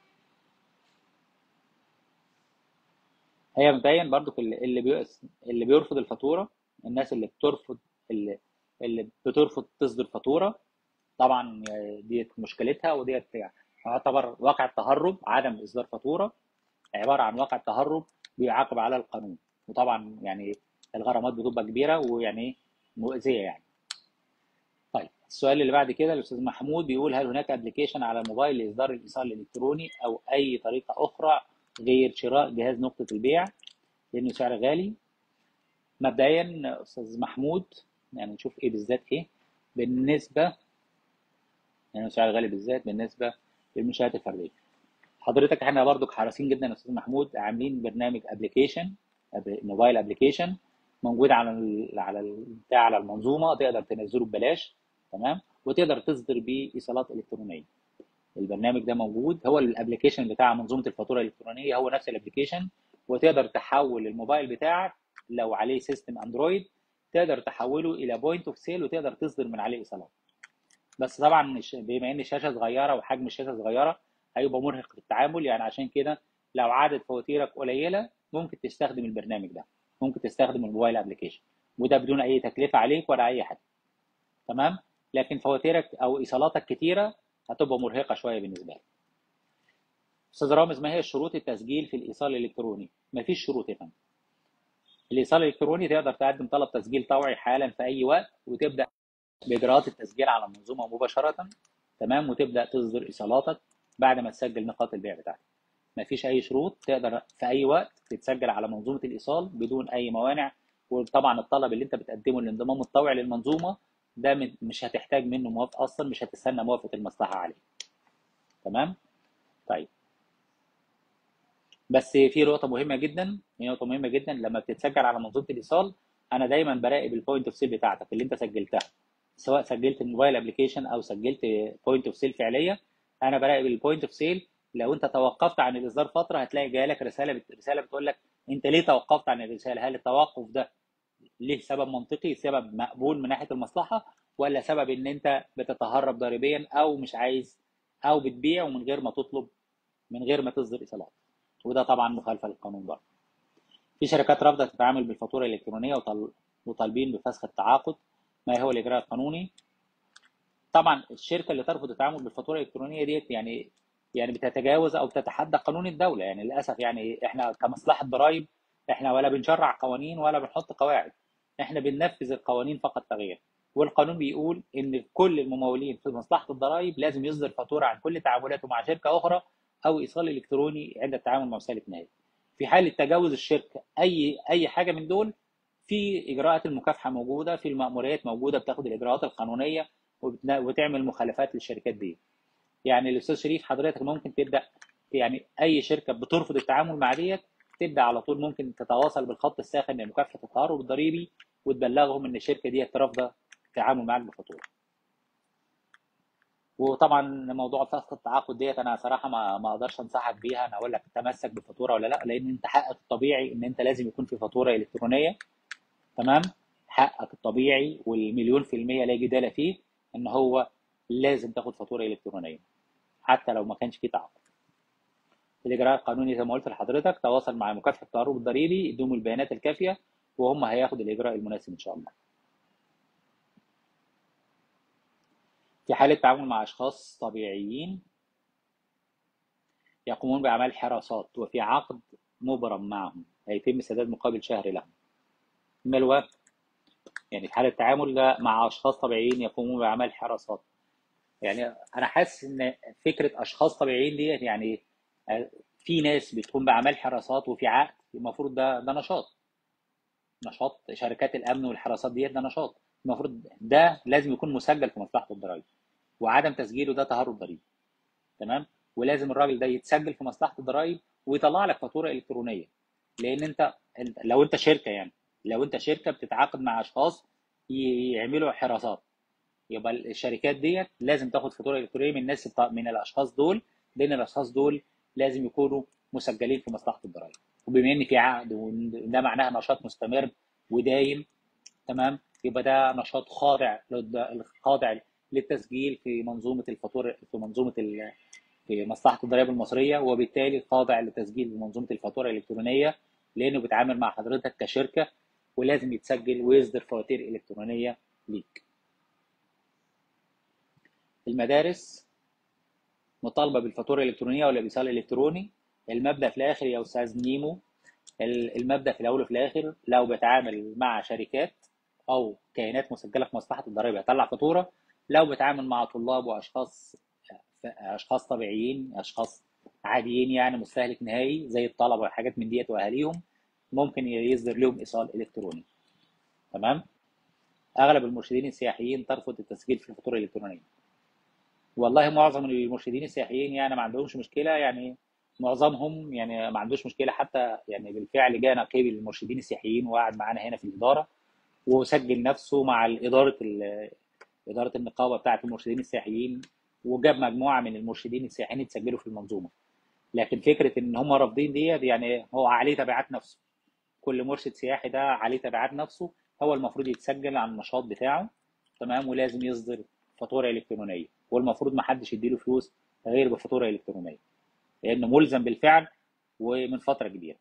هي مبدئيا برضو اللي بي... اللي بيرفض الفاتوره الناس اللي بترفض اللي, اللي بترفض تصدر فاتوره طبعا ديت مشكلتها وديت يعتبر واقع التهرب عدم اصدار فاتوره عباره عن واقع تهرب بيعاقب على القانون وطبعا يعني الغرامات بتبقى كبيره ويعني مؤذيه يعني طيب السؤال اللي بعد كده الاستاذ محمود بيقول هل هناك ابلكيشن على الموبايل لاصدار الايصال الالكتروني او اي طريقه اخرى غير شراء جهاز نقطة البيع لأنه سعر غالي مبدئيا أستاذ محمود يعني نشوف إيه بالذات إيه بالنسبة يعني سعر غالي بالذات بالنسبة للمنشآت الفردية حضرتك احنا برضك حريصين جدا يا استاذ محمود عاملين برنامج ابلكيشن موبايل ابلكيشن موجود على ال على ال بتاع على المنظومه تقدر تنزله ببلاش تمام وتقدر تصدر بيه ايصالات الكترونيه البرنامج ده موجود هو الابلكيشن بتاع منظومه الفاتوره الالكترونيه هو نفس الابلكيشن وتقدر تحول الموبايل بتاعك لو عليه سيستم اندرويد تقدر تحوله الى بوينت اوف سيل وتقدر تصدر من عليه ايصالات بس طبعا بما ان الشاشه صغيره وحجم الشاشه صغيره هيبقى مرهق في التعامل يعني عشان كده لو عدد فواتيرك قليله ممكن تستخدم البرنامج ده ممكن تستخدم الموبايل ابلكيشن وده بدون اي تكلفه عليك ولا اي حاجه تمام لكن فواتيرك او ايصالاتك كتيره هتبقى مرهقه شويه بالنسبه لك استاذ رامز ما هي شروط التسجيل في الايصال الالكتروني مفيش شروط يا فندم الايصال الالكتروني تقدر تقدم طلب تسجيل طوعي حالا في اي وقت وتبدا باجراءات التسجيل على المنظومه مباشره تمام وتبدا تصدر ايصالاتك بعد ما تسجل نقاط البيع بتاعتك مفيش اي شروط تقدر في اي وقت تتسجل على منظومه الايصال بدون اي موانع وطبعا الطلب اللي انت بتقدمه الانضمام الطوعي للمنظومه ده مش هتحتاج منه موافقه اصلا مش هتستنى موافقه المصلحه عليه تمام طيب بس في نقطه مهمه جدا في نقطه مهمه جدا لما بتتسجل على منظومه الايصال انا دايما براقب البوينت اوف سيل بتاعتك اللي انت سجلتها سواء سجلت الموبايل ابلكيشن او سجلت بوينت اوف سيل فعليه انا براقب البوينت اوف سيل لو انت توقفت عن الاصدار فتره هتلاقي جاي لك رساله بت... رساله بتقول لك انت ليه توقفت عن الرساله هل التوقف ده ليه سبب منطقي سبب مقبول من ناحيه المصلحه ولا سبب ان انت بتتهرب ضريبيا او مش عايز او بتبيع ومن غير ما تطلب من غير ما تصدر ايصالات وده طبعا مخالفه للقانون برضه في شركات رافضه تتعامل بالفاتوره الالكترونيه وطل... وطالبين بفسخ التعاقد ما هو الاجراء القانوني طبعا الشركه اللي ترفض التعامل بالفاتوره الالكترونيه ديت يعني يعني بتتجاوز او بتتحدى قانون الدوله يعني للاسف يعني احنا كمصلحه ضرائب احنا ولا بنشرع قوانين ولا بنحط قواعد احنا بننفذ القوانين فقط تغيير والقانون بيقول ان كل الممولين في مصلحه الضرائب لازم يصدر فاتوره عن كل تعاملاته مع شركه اخرى او ايصال الكتروني عند التعامل مع سالك نهائي في حاله تجاوز الشركه اي اي حاجه من دول في اجراءات المكافحه موجوده في المأموريات موجوده بتاخد الاجراءات القانونيه وتعمل مخالفات للشركات دي يعني الاستاذ شريف حضرتك ممكن تبدا يعني اي شركه بترفض التعامل مع ديت تبدا على طول ممكن تتواصل بالخط الساخن لمكافحه التهرب الضريبي وتبلغهم ان الشركه ديت رافضه التعامل معاك بفاتوره وطبعا موضوع فسخ التعاقد ديت انا صراحه ما ما اقدرش انصحك بيها انا اقول لك تمسك بفاتوره ولا لا لان انت حقك الطبيعي ان انت لازم يكون في فاتوره الكترونيه تمام حقك الطبيعي والمليون في المية لا جدال فيه ان هو لازم تاخد فاتوره الكترونيه حتى لو ما كانش فيه تعاقد الاجراء القانوني زي ما قلت لحضرتك تواصل مع مكافحه التهرب الضريبي ادوهم البيانات الكافيه وهم هياخدوا الاجراء المناسب ان شاء الله في حالة تعامل مع أشخاص طبيعيين يقومون بأعمال حراسات وفي عقد مبرم معهم هيتم سداد مقابل شهري لهم ما الوقت يعني في حالة تعامل ده مع أشخاص طبيعيين يقومون بأعمال حراسات يعني أنا حاسس إن فكرة أشخاص طبيعيين ديت يعني في ناس بتقوم بأعمال حراسات وفي عقد المفروض ده ده نشاط نشاط شركات الأمن والحراسات ديت ده نشاط المفروض ده لازم يكون مسجل في مصلحة الضرائب وعدم تسجيله ده تهرب ضريبي تمام ولازم الراجل ده يتسجل في مصلحه الضرائب ويطلع لك فاتوره الكترونيه لان انت لو انت شركه يعني لو انت شركه بتتعاقد مع اشخاص يعملوا حراسات يبقى الشركات ديت لازم تاخد فاتوره الكترونيه من الناس من الاشخاص دول لان الاشخاص دول لازم يكونوا مسجلين في مصلحه الضرائب وبما ان في عقد وده معناها نشاط مستمر ودايم تمام يبقى ده نشاط خاضع خاضع للتسجيل في منظومه الفاتوره في منظومه في مصلحه الضرائب المصريه وبالتالي خاضع لتسجيل بمنظومه الفاتوره الالكترونيه لانه بيتعامل مع حضرتك كشركه ولازم يتسجل ويصدر فواتير الكترونيه ليك. المدارس مطالبه بالفاتوره الالكترونيه ولا بايصال الكتروني المبدا في الاخر يا استاذ نيمو المبدا في الاول وفي الاخر لو بتعامل مع شركات او كيانات مسجله في مصلحه الضرائب هيطلع فاتوره لو بتعامل مع طلاب واشخاص اشخاص طبيعيين اشخاص عاديين يعني مستهلك نهائي زي الطلبه وحاجات من ديت واهاليهم ممكن يصدر لهم ايصال الكتروني تمام اغلب المرشدين السياحيين ترفض التسجيل في الفاتوره الالكترونيه والله معظم المرشدين السياحيين يعني ما عندهمش مشكله يعني معظمهم يعني ما عندوش مشكله حتى يعني بالفعل جاء نقيب المرشدين السياحيين وقعد معانا هنا في الاداره وسجل نفسه مع اداره اداره النقابه بتاعه المرشدين السياحيين وجاب مجموعه من المرشدين السياحيين يتسجلوا في المنظومه لكن فكره ان هم رافضين ديت يعني هو عليه تبعات نفسه كل مرشد سياحي ده عليه تبعات نفسه هو المفروض يتسجل على النشاط بتاعه تمام ولازم يصدر فاتوره الكترونيه والمفروض ما حدش يديله فلوس غير بفاتوره الكترونيه لانه ملزم بالفعل ومن فتره كبيره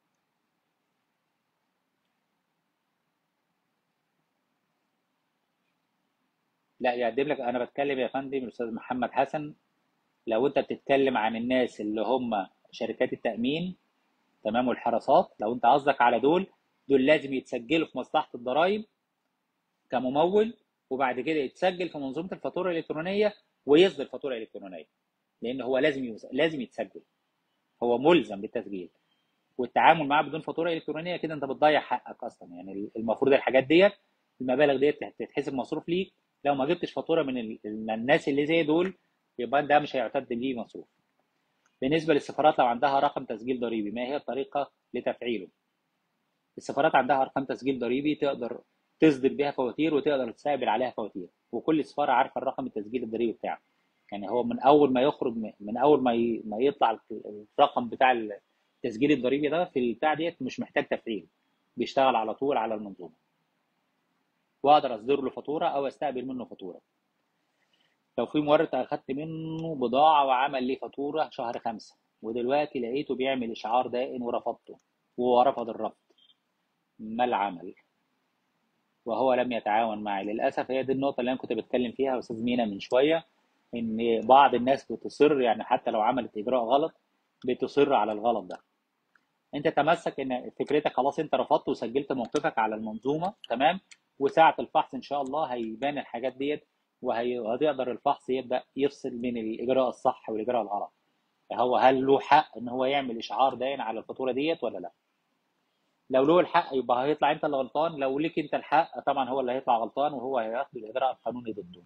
لا يقدم لك انا بتكلم يا فندم الاستاذ محمد حسن لو انت بتتكلم عن الناس اللي هم شركات التامين تمام والحراسات لو انت قصدك على دول دول لازم يتسجلوا في مصلحه الضرائب كممول وبعد كده يتسجل في منظومه الفاتوره الالكترونيه ويصدر فاتوره الكترونيه لان هو لازم يوز... لازم يتسجل هو ملزم بالتسجيل والتعامل معاه بدون فاتوره الكترونيه كده انت بتضيع حقك اصلا يعني المفروض الحاجات ديت المبالغ ديت تتحسب مصروف ليك لو ما جبتش فاتوره من الناس اللي زي دول يبقى ده مش هيعتد بيه مصروف بالنسبه للسفارات لو عندها رقم تسجيل ضريبي ما هي الطريقه لتفعيله السفارات عندها ارقام تسجيل ضريبي تقدر تصدر بيها فواتير وتقدر تستقبل عليها فواتير وكل سفاره عارفه الرقم التسجيل الضريبي بتاعه يعني هو من اول ما يخرج من اول ما ما يطلع الرقم بتاع التسجيل الضريبي ده في البتاع ديت مش محتاج تفعيل بيشتغل على طول على المنظومه واقدر اصدر له فاتوره او استقبل منه فاتوره لو في مورد اخدت منه بضاعه وعمل لي فاتوره شهر خمسة ودلوقتي لقيته بيعمل اشعار دائن ورفضته وهو رفض الرفض ما العمل وهو لم يتعاون معي للاسف هي دي النقطه اللي انا كنت بتكلم فيها استاذ مينا من شويه ان بعض الناس بتصر يعني حتى لو عملت اجراء غلط بتصر على الغلط ده انت تمسك ان فكرتك خلاص انت رفضت وسجلت موقفك على المنظومه تمام وساعه الفحص ان شاء الله هيبان الحاجات ديت وهيقدر الفحص يبدا يفصل بين الاجراء الصح والاجراء الغلط هو هل له حق ان هو يعمل اشعار داين على الفاتوره ديت ولا لا لو له الحق يبقى هيطلع انت اللي غلطان لو ليك انت الحق طبعا هو اللي هيطلع غلطان وهو هياخد الاجراء القانوني ضده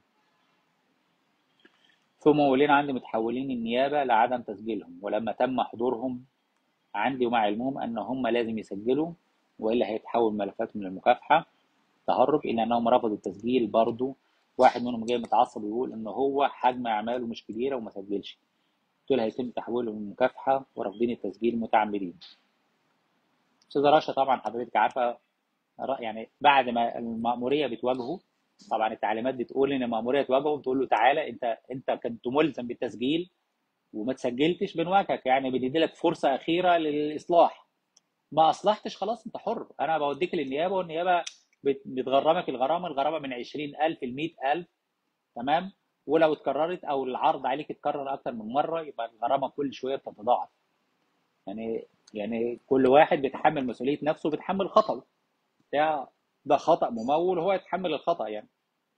ثم ممولين عندي متحولين النيابة لعدم تسجيلهم ولما تم حضورهم عندي ومع علمهم أن هم لازم يسجلوا وإلا هيتحول ملفاتهم للمكافحة تهرب إلا أنهم رفضوا التسجيل برضو واحد منهم جاي متعصب يقول إن هو حجم أعماله مش كبيرة وما سجلش دول هيتم تحويلهم للمكافحة ورافضين التسجيل متعمدين أستاذة رشا طبعا حضرتك عارفة يعني بعد ما المأمورية بتواجهه طبعا التعليمات بتقول ان المأمورية تواجهه بتقول له تعالى انت انت كنت ملزم بالتسجيل وما تسجلتش بنواجهك يعني بندي لك فرصة أخيرة للإصلاح ما أصلحتش خلاص أنت حر أنا بوديك للنيابة والنيابة بتغرمك الغرامة الغرامة من 20000 ل 100000 تمام ولو اتكررت أو العرض عليك اتكرر أكتر من مرة يبقى الغرامة كل شوية بتتضاعف يعني يعني كل واحد بيتحمل مسؤولية نفسه بيتحمل خطأه ده ده خطأ ممول هو يتحمل الخطأ يعني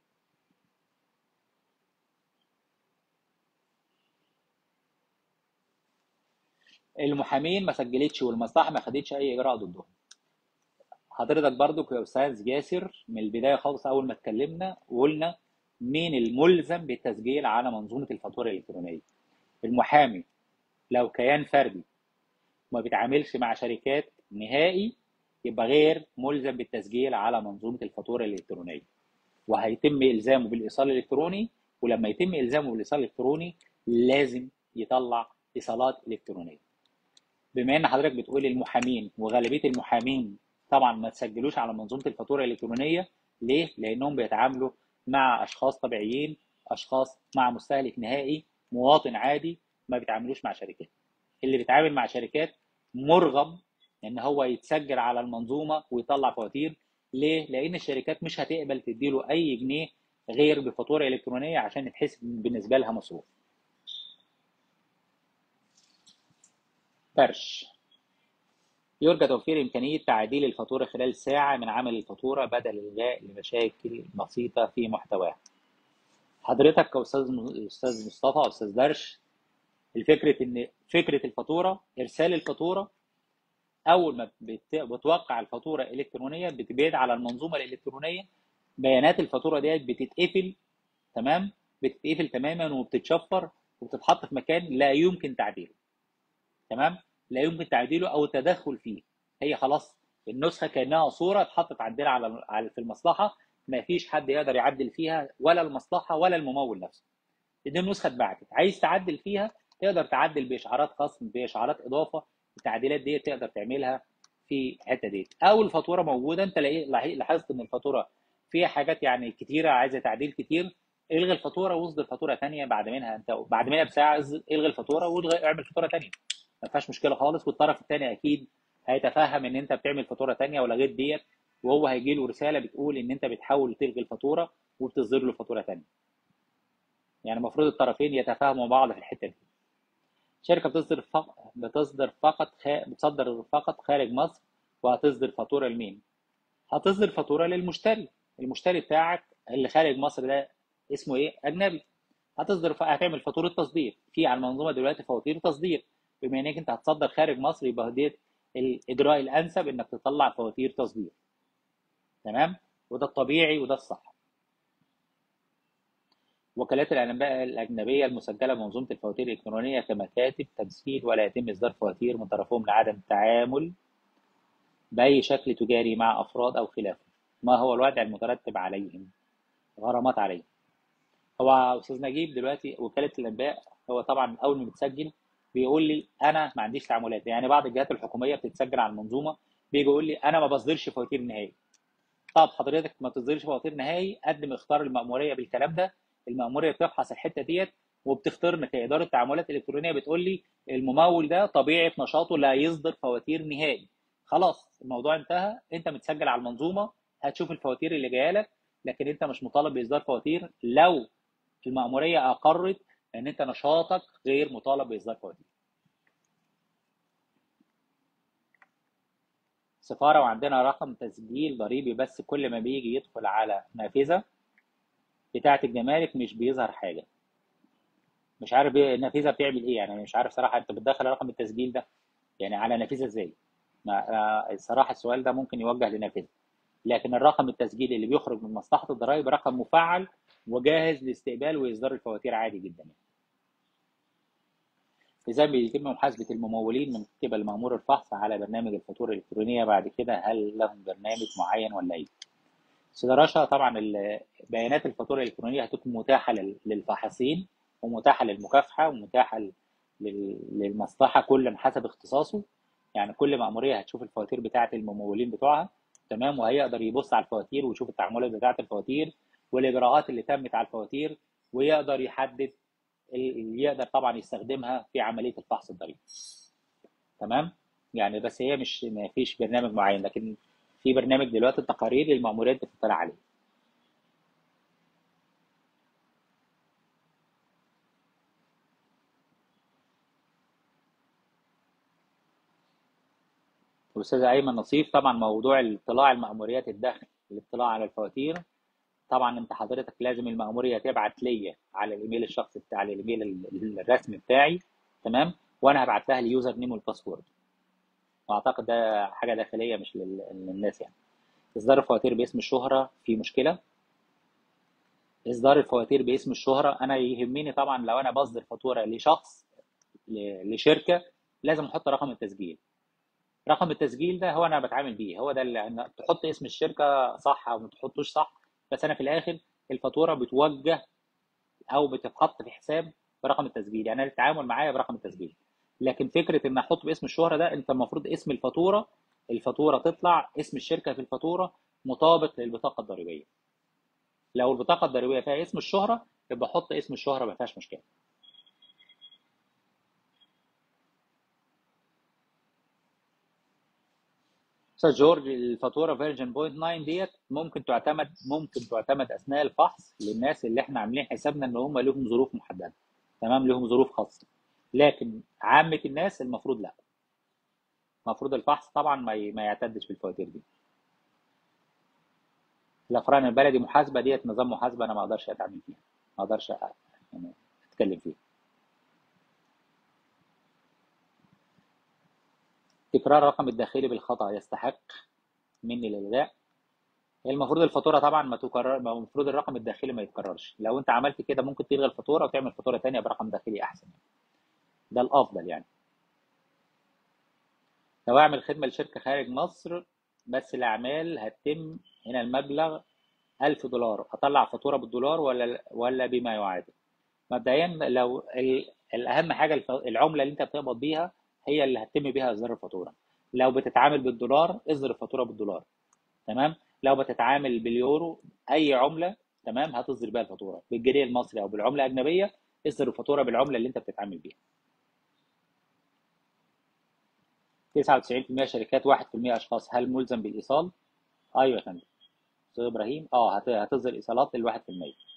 المحامين ما سجلتش والمصلحه ما خدتش اي اجراء ضدهم حضرتك برضو يا استاذ جاسر من البدايه خالص اول ما اتكلمنا وقلنا مين الملزم بالتسجيل على منظومه الفاتوره الالكترونيه المحامي لو كيان فردي ما بيتعاملش مع شركات نهائي يبقى غير ملزم بالتسجيل على منظومه الفاتوره الالكترونيه وهيتم الزامه بالايصال الالكتروني ولما يتم الزامه بالايصال الالكتروني لازم يطلع ايصالات الكترونيه بما ان حضرتك بتقول المحامين وغالبيه المحامين طبعا ما تسجلوش على منظومه الفاتوره الالكترونيه ليه؟ لانهم بيتعاملوا مع اشخاص طبيعيين اشخاص مع مستهلك نهائي مواطن عادي ما بيتعاملوش مع شركات اللي بيتعامل مع شركات مرغم ان هو يتسجل على المنظومه ويطلع فواتير ليه؟ لان الشركات مش هتقبل تديله اي جنيه غير بفاتوره الكترونيه عشان يتحسب بالنسبه لها مصروف فرش يرجى توفير إمكانية تعديل الفاتورة خلال ساعة من عمل الفاتورة بدل إلغاء لمشاكل بسيطة في محتواها. حضرتك كأستاذ أستاذ مصطفى أستاذ درش الفكرة إن فكرة الفاتورة إرسال الفاتورة أول ما بتوقع الفاتورة إلكترونية بتبعد على المنظومة الإلكترونية بيانات الفاتورة ديت بتتقفل تمام بتتقفل تماما وبتتشفر وبتتحط في مكان لا يمكن تعديله. تمام لا يمكن تعديله او التدخل فيه هي خلاص النسخه كانها صوره اتحطت عندنا على على في المصلحه ما فيش حد يقدر يعدل فيها ولا المصلحه ولا الممول نفسه دي النسخه اتبعتت عايز تعدل فيها تقدر تعدل باشعارات خصم باشعارات اضافه التعديلات دي تقدر تعملها في الحته دي او الفاتوره موجوده انت لاحظت ان الفاتوره فيها حاجات يعني كتيره عايزه تعديل كتير الغي الفاتوره واصدر فاتوره ثانيه بعد منها انت بعد منها بساعه الغي الفاتوره والغي اعمل فاتوره ثانيه ما فيهاش مشكله خالص والطرف الثاني اكيد هيتفهم ان انت بتعمل فاتوره ثانيه ولغيت ديت وهو هيجي له رساله بتقول ان انت بتحاول تلغي الفاتوره وبتصدر له فاتوره ثانيه يعني المفروض الطرفين يتفاهموا بعض في الحته دي شركه بتصدر فقط بتصدر فقط خ... بتصدر فقط خارج مصر وهتصدر فاتوره لمين هتصدر فاتوره للمشتري المشتري بتاعك اللي خارج مصر ده اسمه ايه اجنبي هتصدر ف... هتعمل فاتوره تصدير في على المنظومه دلوقتي فواتير تصدير بما انك انت هتصدر خارج مصر يبقى ديت الاجراء الانسب انك تطلع فواتير تصدير تمام وده الطبيعي وده الصح وكالات الانباء الاجنبيه المسجله بمنظومه الفواتير الالكترونيه كمكاتب تمثيل ولا يتم اصدار فواتير من طرفهم لعدم التعامل باي شكل تجاري مع افراد او خلافه ما هو الوضع المترتب عليهم غرامات عليهم هو استاذ نجيب دلوقتي وكاله الانباء هو طبعا اول ما بتسجل بيقول لي انا ما عنديش تعاملات يعني بعض الجهات الحكوميه بتتسجل على المنظومه بيجي يقول لي انا ما بصدرش فواتير نهائي طب حضرتك ما تصدرش فواتير نهائي قدم اختار المأموريه بالكلام ده المأموريه بتفحص الحته ديت وبتختارنا كإدارة تعاملات إلكترونية بتقول لي الممول ده طبيعة نشاطه لا يصدر فواتير نهائي خلاص الموضوع انتهى انت متسجل على المنظومة هتشوف الفواتير اللي جايه لك لكن انت مش مطالب باصدار فواتير لو المأمورية أقرت ان انت نشاطك غير مطالب باصدار فواتير سفارة وعندنا رقم تسجيل ضريبي بس كل ما بيجي يدخل على نافذة بتاعة الجمارك مش بيظهر حاجة مش عارف النافذة بتعمل ايه يعني مش عارف صراحة انت بتدخل رقم التسجيل ده يعني على نافذة ازاي ما الصراحة السؤال ده ممكن يوجه لنافذة لكن الرقم التسجيلي اللي بيخرج من مصلحة الضرائب رقم مفعل وجاهز لاستقبال واصدار الفواتير عادي جدا يعني. إذا بيتم محاسبة الممولين من قبل مأمور الفحص على برنامج الفاتورة الإلكترونية بعد كده هل لهم برنامج معين ولا إيه؟ سيدراشا طبعا بيانات الفاتورة الإلكترونية هتكون متاحة للفاحصين ومتاحة للمكافحة ومتاحة للمصلحة كل حسب اختصاصه يعني كل مأمورية هتشوف الفواتير بتاعة الممولين بتوعها تمام وهيقدر يبص على الفواتير ويشوف التعاملات بتاعة الفواتير والإجراءات اللي تمت على الفواتير ويقدر يحدد اللي يقدر طبعا يستخدمها في عمليه الفحص الضريبي تمام يعني بس هي مش ما فيش برنامج معين لكن في برنامج دلوقتي التقارير للمأموريات بتطلع عليه الاستاذ ايمن نصيف طبعا موضوع الاطلاع المأموريات الدخل الاطلاع على الفواتير طبعا انت حضرتك لازم المأمورية تبعت ليا على الايميل الشخصي بتاع على الايميل الرسمي بتاعي تمام وانا هبعت لها اليوزر نيم والباسورد واعتقد ده حاجه داخليه مش للناس يعني اصدار الفواتير باسم الشهره في مشكله اصدار الفواتير باسم الشهره انا يهمني طبعا لو انا بصدر فاتوره لشخص لشركه لازم احط رقم التسجيل رقم التسجيل ده هو انا بتعامل بيه هو ده اللي تحط اسم الشركه صح او ما تحطوش صح بس انا في الاخر الفاتوره بتوجه او بتتحط في حساب برقم التسجيل يعني انا التعامل معايا برقم التسجيل لكن فكره ان احط باسم الشهره ده انت المفروض اسم الفاتوره الفاتوره تطلع اسم الشركه في الفاتوره مطابق للبطاقه الضريبيه لو البطاقه الضريبيه فيها اسم الشهره يبقى حط اسم الشهره ما فيهاش مشكله استاذ جورج الفاتوره فيرجن بوينت 9 ديت ممكن تعتمد ممكن تعتمد اثناء الفحص للناس اللي احنا عاملين حسابنا ان هم لهم ظروف محدده تمام لهم ظروف خاصه لكن عامه الناس المفروض لا المفروض الفحص طبعا ما ما يعتدش بالفواتير دي الافران البلدي محاسبه ديت نظام محاسبه انا ما اقدرش اتعامل فيها ما اقدرش يعني اتكلم فيها تكرار الرقم الداخلي بالخطأ يستحق مني الإلغاء المفروض الفاتورة طبعا ما تكرر المفروض الرقم الداخلي ما يتكررش لو انت عملت كده ممكن تلغي الفاتورة وتعمل فاتورة تانية برقم داخلي أحسن ده الأفضل يعني لو اعمل خدمه لشركه خارج مصر بس الاعمال هتتم هنا المبلغ 1000 دولار اطلع فاتوره بالدولار ولا ولا بما يعادل مبدئيا لو ال- الاهم حاجه الف- العمله اللي انت بتقبض بيها هي اللي هتتم بيها اصدار الفاتوره لو بتتعامل بالدولار اصدر الفاتوره بالدولار تمام لو بتتعامل باليورو اي عمله تمام هتصدر بيها الفاتوره بالجنيه المصري او بالعمله الاجنبيه اصدر الفاتوره بالعمله اللي انت بتتعامل بيها 99% شركات 1% اشخاص هل ملزم بالايصال ايوه يا فندم استاذ ابراهيم اه هت- هتصدر ايصالات لل 1%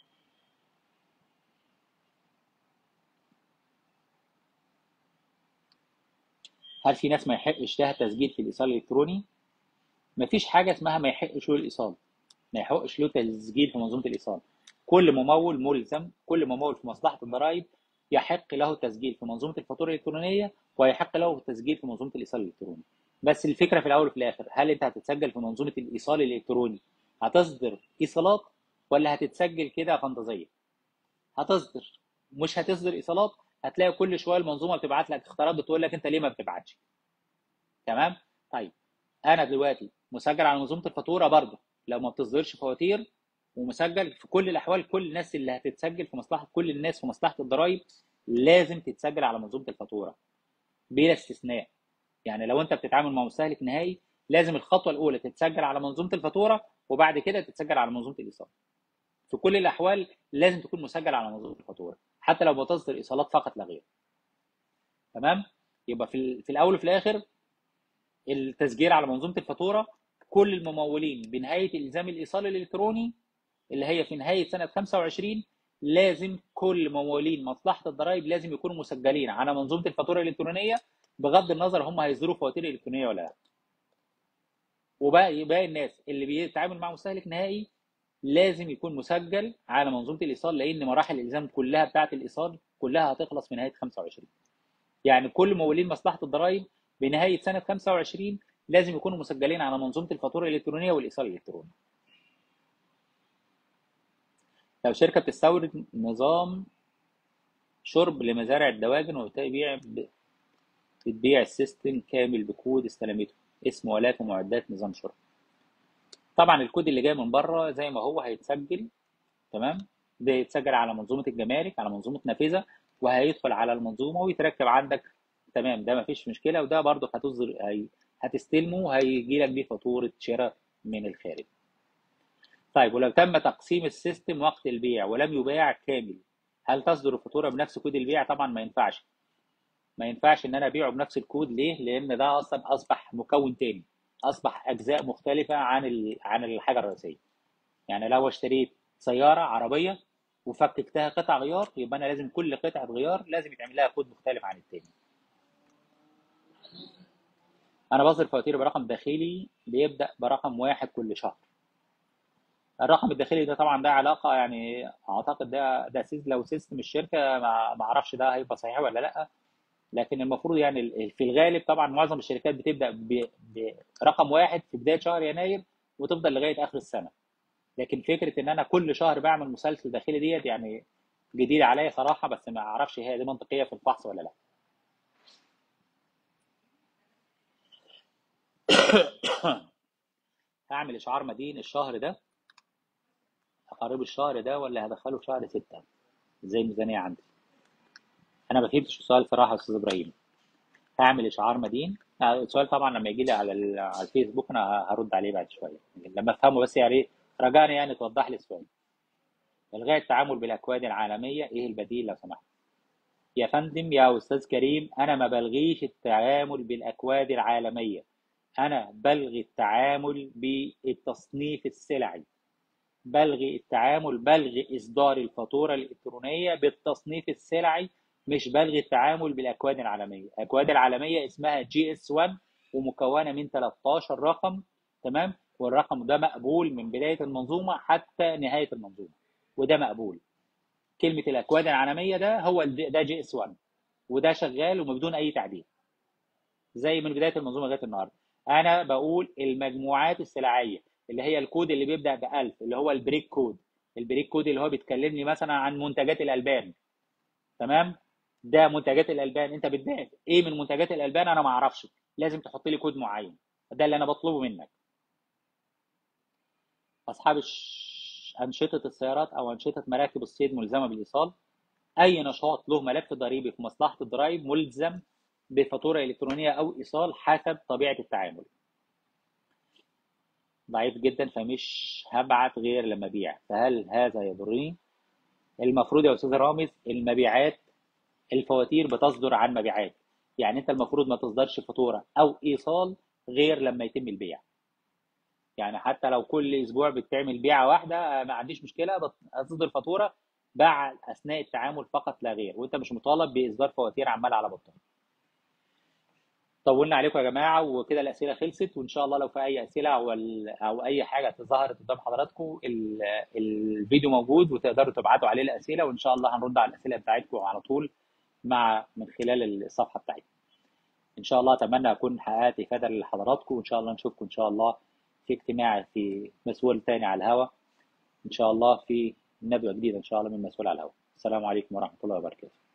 هل في ناس ما يحقش لها تسجيل في الايصال الالكتروني مفيش حاجه اسمها ما يحقش له الايصال ما يحقش له تسجيل في منظومه الايصال كل ممول ملزم كل ممول في مصلحه الضرائب يحق له تسجيل في منظومه الفاتوره الالكترونيه ويحق له التسجيل في منظومه الايصال الالكتروني بس الفكره في الاول وفي الاخر هل انت هتتسجل في منظومه الايصال الالكتروني هتصدر ايصالات ولا هتتسجل كده فانتازيه هتصدر مش هتصدر ايصالات هتلاقي كل شويه المنظومه بتبعت لك اختيارات بتقول لك انت ليه ما بتبعتش تمام طيب انا دلوقتي مسجل على منظومه الفاتوره برضه لو ما بتصدرش فواتير ومسجل في كل الاحوال كل الناس اللي هتتسجل في مصلحه كل الناس في مصلحه الضرائب لازم تتسجل على منظومه الفاتوره بلا استثناء يعني لو انت بتتعامل مع مستهلك نهائي لازم الخطوه الاولى تتسجل على منظومه الفاتوره وبعد كده تتسجل على منظومه الايصال في كل الاحوال لازم تكون مسجل على منظومه الفاتوره حتى لو بتصدر ايصالات فقط لا غير تمام يبقى في, ال- في الاول وفي الاخر التسجيل على منظومه الفاتوره كل الممولين بنهايه الزام الايصال الالكتروني اللي هي في نهايه سنه 25 لازم كل ممولين مصلحه الضرائب لازم يكونوا مسجلين على منظومه الفاتوره الالكترونيه بغض النظر هم هيصدروا فواتير الكترونيه ولا لا وباقي باقي الناس اللي بيتعامل مع مستهلك نهائي لازم يكون مسجل على منظومه الايصال لان مراحل الالزام كلها بتاعه الايصال كلها هتخلص في نهايه 25 يعني كل ممولين مصلحه الضرائب بنهايه سنه 25 لازم يكونوا مسجلين على منظومه الفاتوره الالكترونيه والايصال الالكتروني لو شركه بتستورد نظام شرب لمزارع الدواجن وبتبيع بتبيع السيستم كامل بكود استلمته اسم ولاة ومعدات نظام شرب طبعا الكود اللي جاي من بره زي ما هو هيتسجل تمام ده يتسجل على منظومه الجمارك على منظومه نافذه وهيدخل على المنظومه ويتركب عندك تمام ده مفيش مشكله وده برضو هتصدر هي هتستلمه وهيجي لك بيه فاتوره شراء من الخارج طيب ولو تم تقسيم السيستم وقت البيع ولم يباع كامل هل تصدر الفاتوره بنفس كود البيع طبعا ما ينفعش ما ينفعش ان انا ابيعه بنفس الكود ليه لان ده اصلا اصبح مكون تاني اصبح اجزاء مختلفه عن ال... عن الحاجه الرئيسيه يعني لو اشتريت سياره عربيه وفككتها قطع غيار يبقى انا لازم كل قطعه غيار لازم يتعمل لها كود مختلف عن التاني انا بصرف فواتير برقم داخلي بيبدا برقم واحد كل شهر الرقم الداخلي ده طبعا ده علاقه يعني اعتقد ده ده سيز لو سيستم الشركه ما ما اعرفش ده هيبقى صحيح ولا لا لكن المفروض يعني ال- في الغالب طبعا معظم الشركات بتبدا ب- برقم واحد في بدايه شهر يناير وتفضل لغايه اخر السنه لكن فكره ان انا كل شهر بعمل مسلسل داخلي ديت يعني جديده عليا صراحه بس ما اعرفش هي دي منطقيه في الفحص ولا لا هعمل اشعار مدين الشهر ده اقارب الشهر ده ولا هدخله في شهر ستة زي الميزانيه عندي انا ما فهمتش السؤال صراحه يا استاذ ابراهيم هعمل اشعار مدين آه، السؤال طبعا لما يجي لي على ال- على الفيسبوك انا هرد عليه بعد شويه لما افهمه بس يعني رجعني يعني توضح لي السؤال الغاء التعامل بالاكواد العالميه ايه البديل لو سمحت يا فندم يا استاذ كريم انا ما بلغيش التعامل بالاكواد العالميه انا بلغي التعامل بالتصنيف السلعي بلغي التعامل بلغي اصدار الفاتوره الالكترونيه بالتصنيف السلعي مش بلغي التعامل بالاكواد العالميه الاكواد العالميه اسمها جي اس 1 ومكونه من 13 رقم تمام والرقم ده مقبول من بدايه المنظومه حتى نهايه المنظومه وده مقبول كلمه الاكواد العالميه ده هو ال- ده جي اس 1 وده شغال وبدون اي تعديل زي من بدايه المنظومه لغايه النهارده انا بقول المجموعات السلعيه اللي هي الكود اللي بيبدا ب 1000 اللي هو البريك كود البريك كود اللي هو بيتكلمني مثلا عن منتجات الالبان تمام ده منتجات الالبان انت بتبيع ايه من منتجات الالبان انا ما اعرفش لازم تحط لي كود معين ده اللي انا بطلبه منك اصحاب الش- انشطه السيارات او انشطه مراكب الصيد ملزمه بالايصال اي نشاط له ملف ضريبي في مصلحه الضرائب ملزم بفاتوره الكترونيه او ايصال حسب طبيعه التعامل ضعيف جدا فمش هبعت غير لما ابيع فهل هذا يضرني المفروض يا استاذ رامز المبيعات الفواتير بتصدر عن مبيعات يعني انت المفروض ما تصدرش فاتوره او ايصال غير لما يتم البيع يعني حتى لو كل اسبوع بتعمل بيعه واحده ما عنديش مشكله بت- هتصدر فاتوره باع اثناء التعامل فقط لا غير وانت مش مطالب باصدار فواتير عمال على بطال طولنا عليكم يا جماعه وكده الاسئله خلصت وان شاء الله لو في اي اسئله او ال- او اي حاجه ظهرت قدام حضراتكم ال- الفيديو موجود وتقدروا تبعتوا عليه الاسئله وان شاء الله هنرد على الاسئله بتاعتكم على طول مع من خلال الصفحه بتاعتنا ان شاء الله اتمنى اكون حققت افاده لحضراتكم وان شاء الله نشوفكم ان شاء الله في اجتماع في مسؤول تاني على الهواء ان شاء الله في ندوه جديده ان شاء الله من مسؤول على الهواء السلام عليكم ورحمه الله وبركاته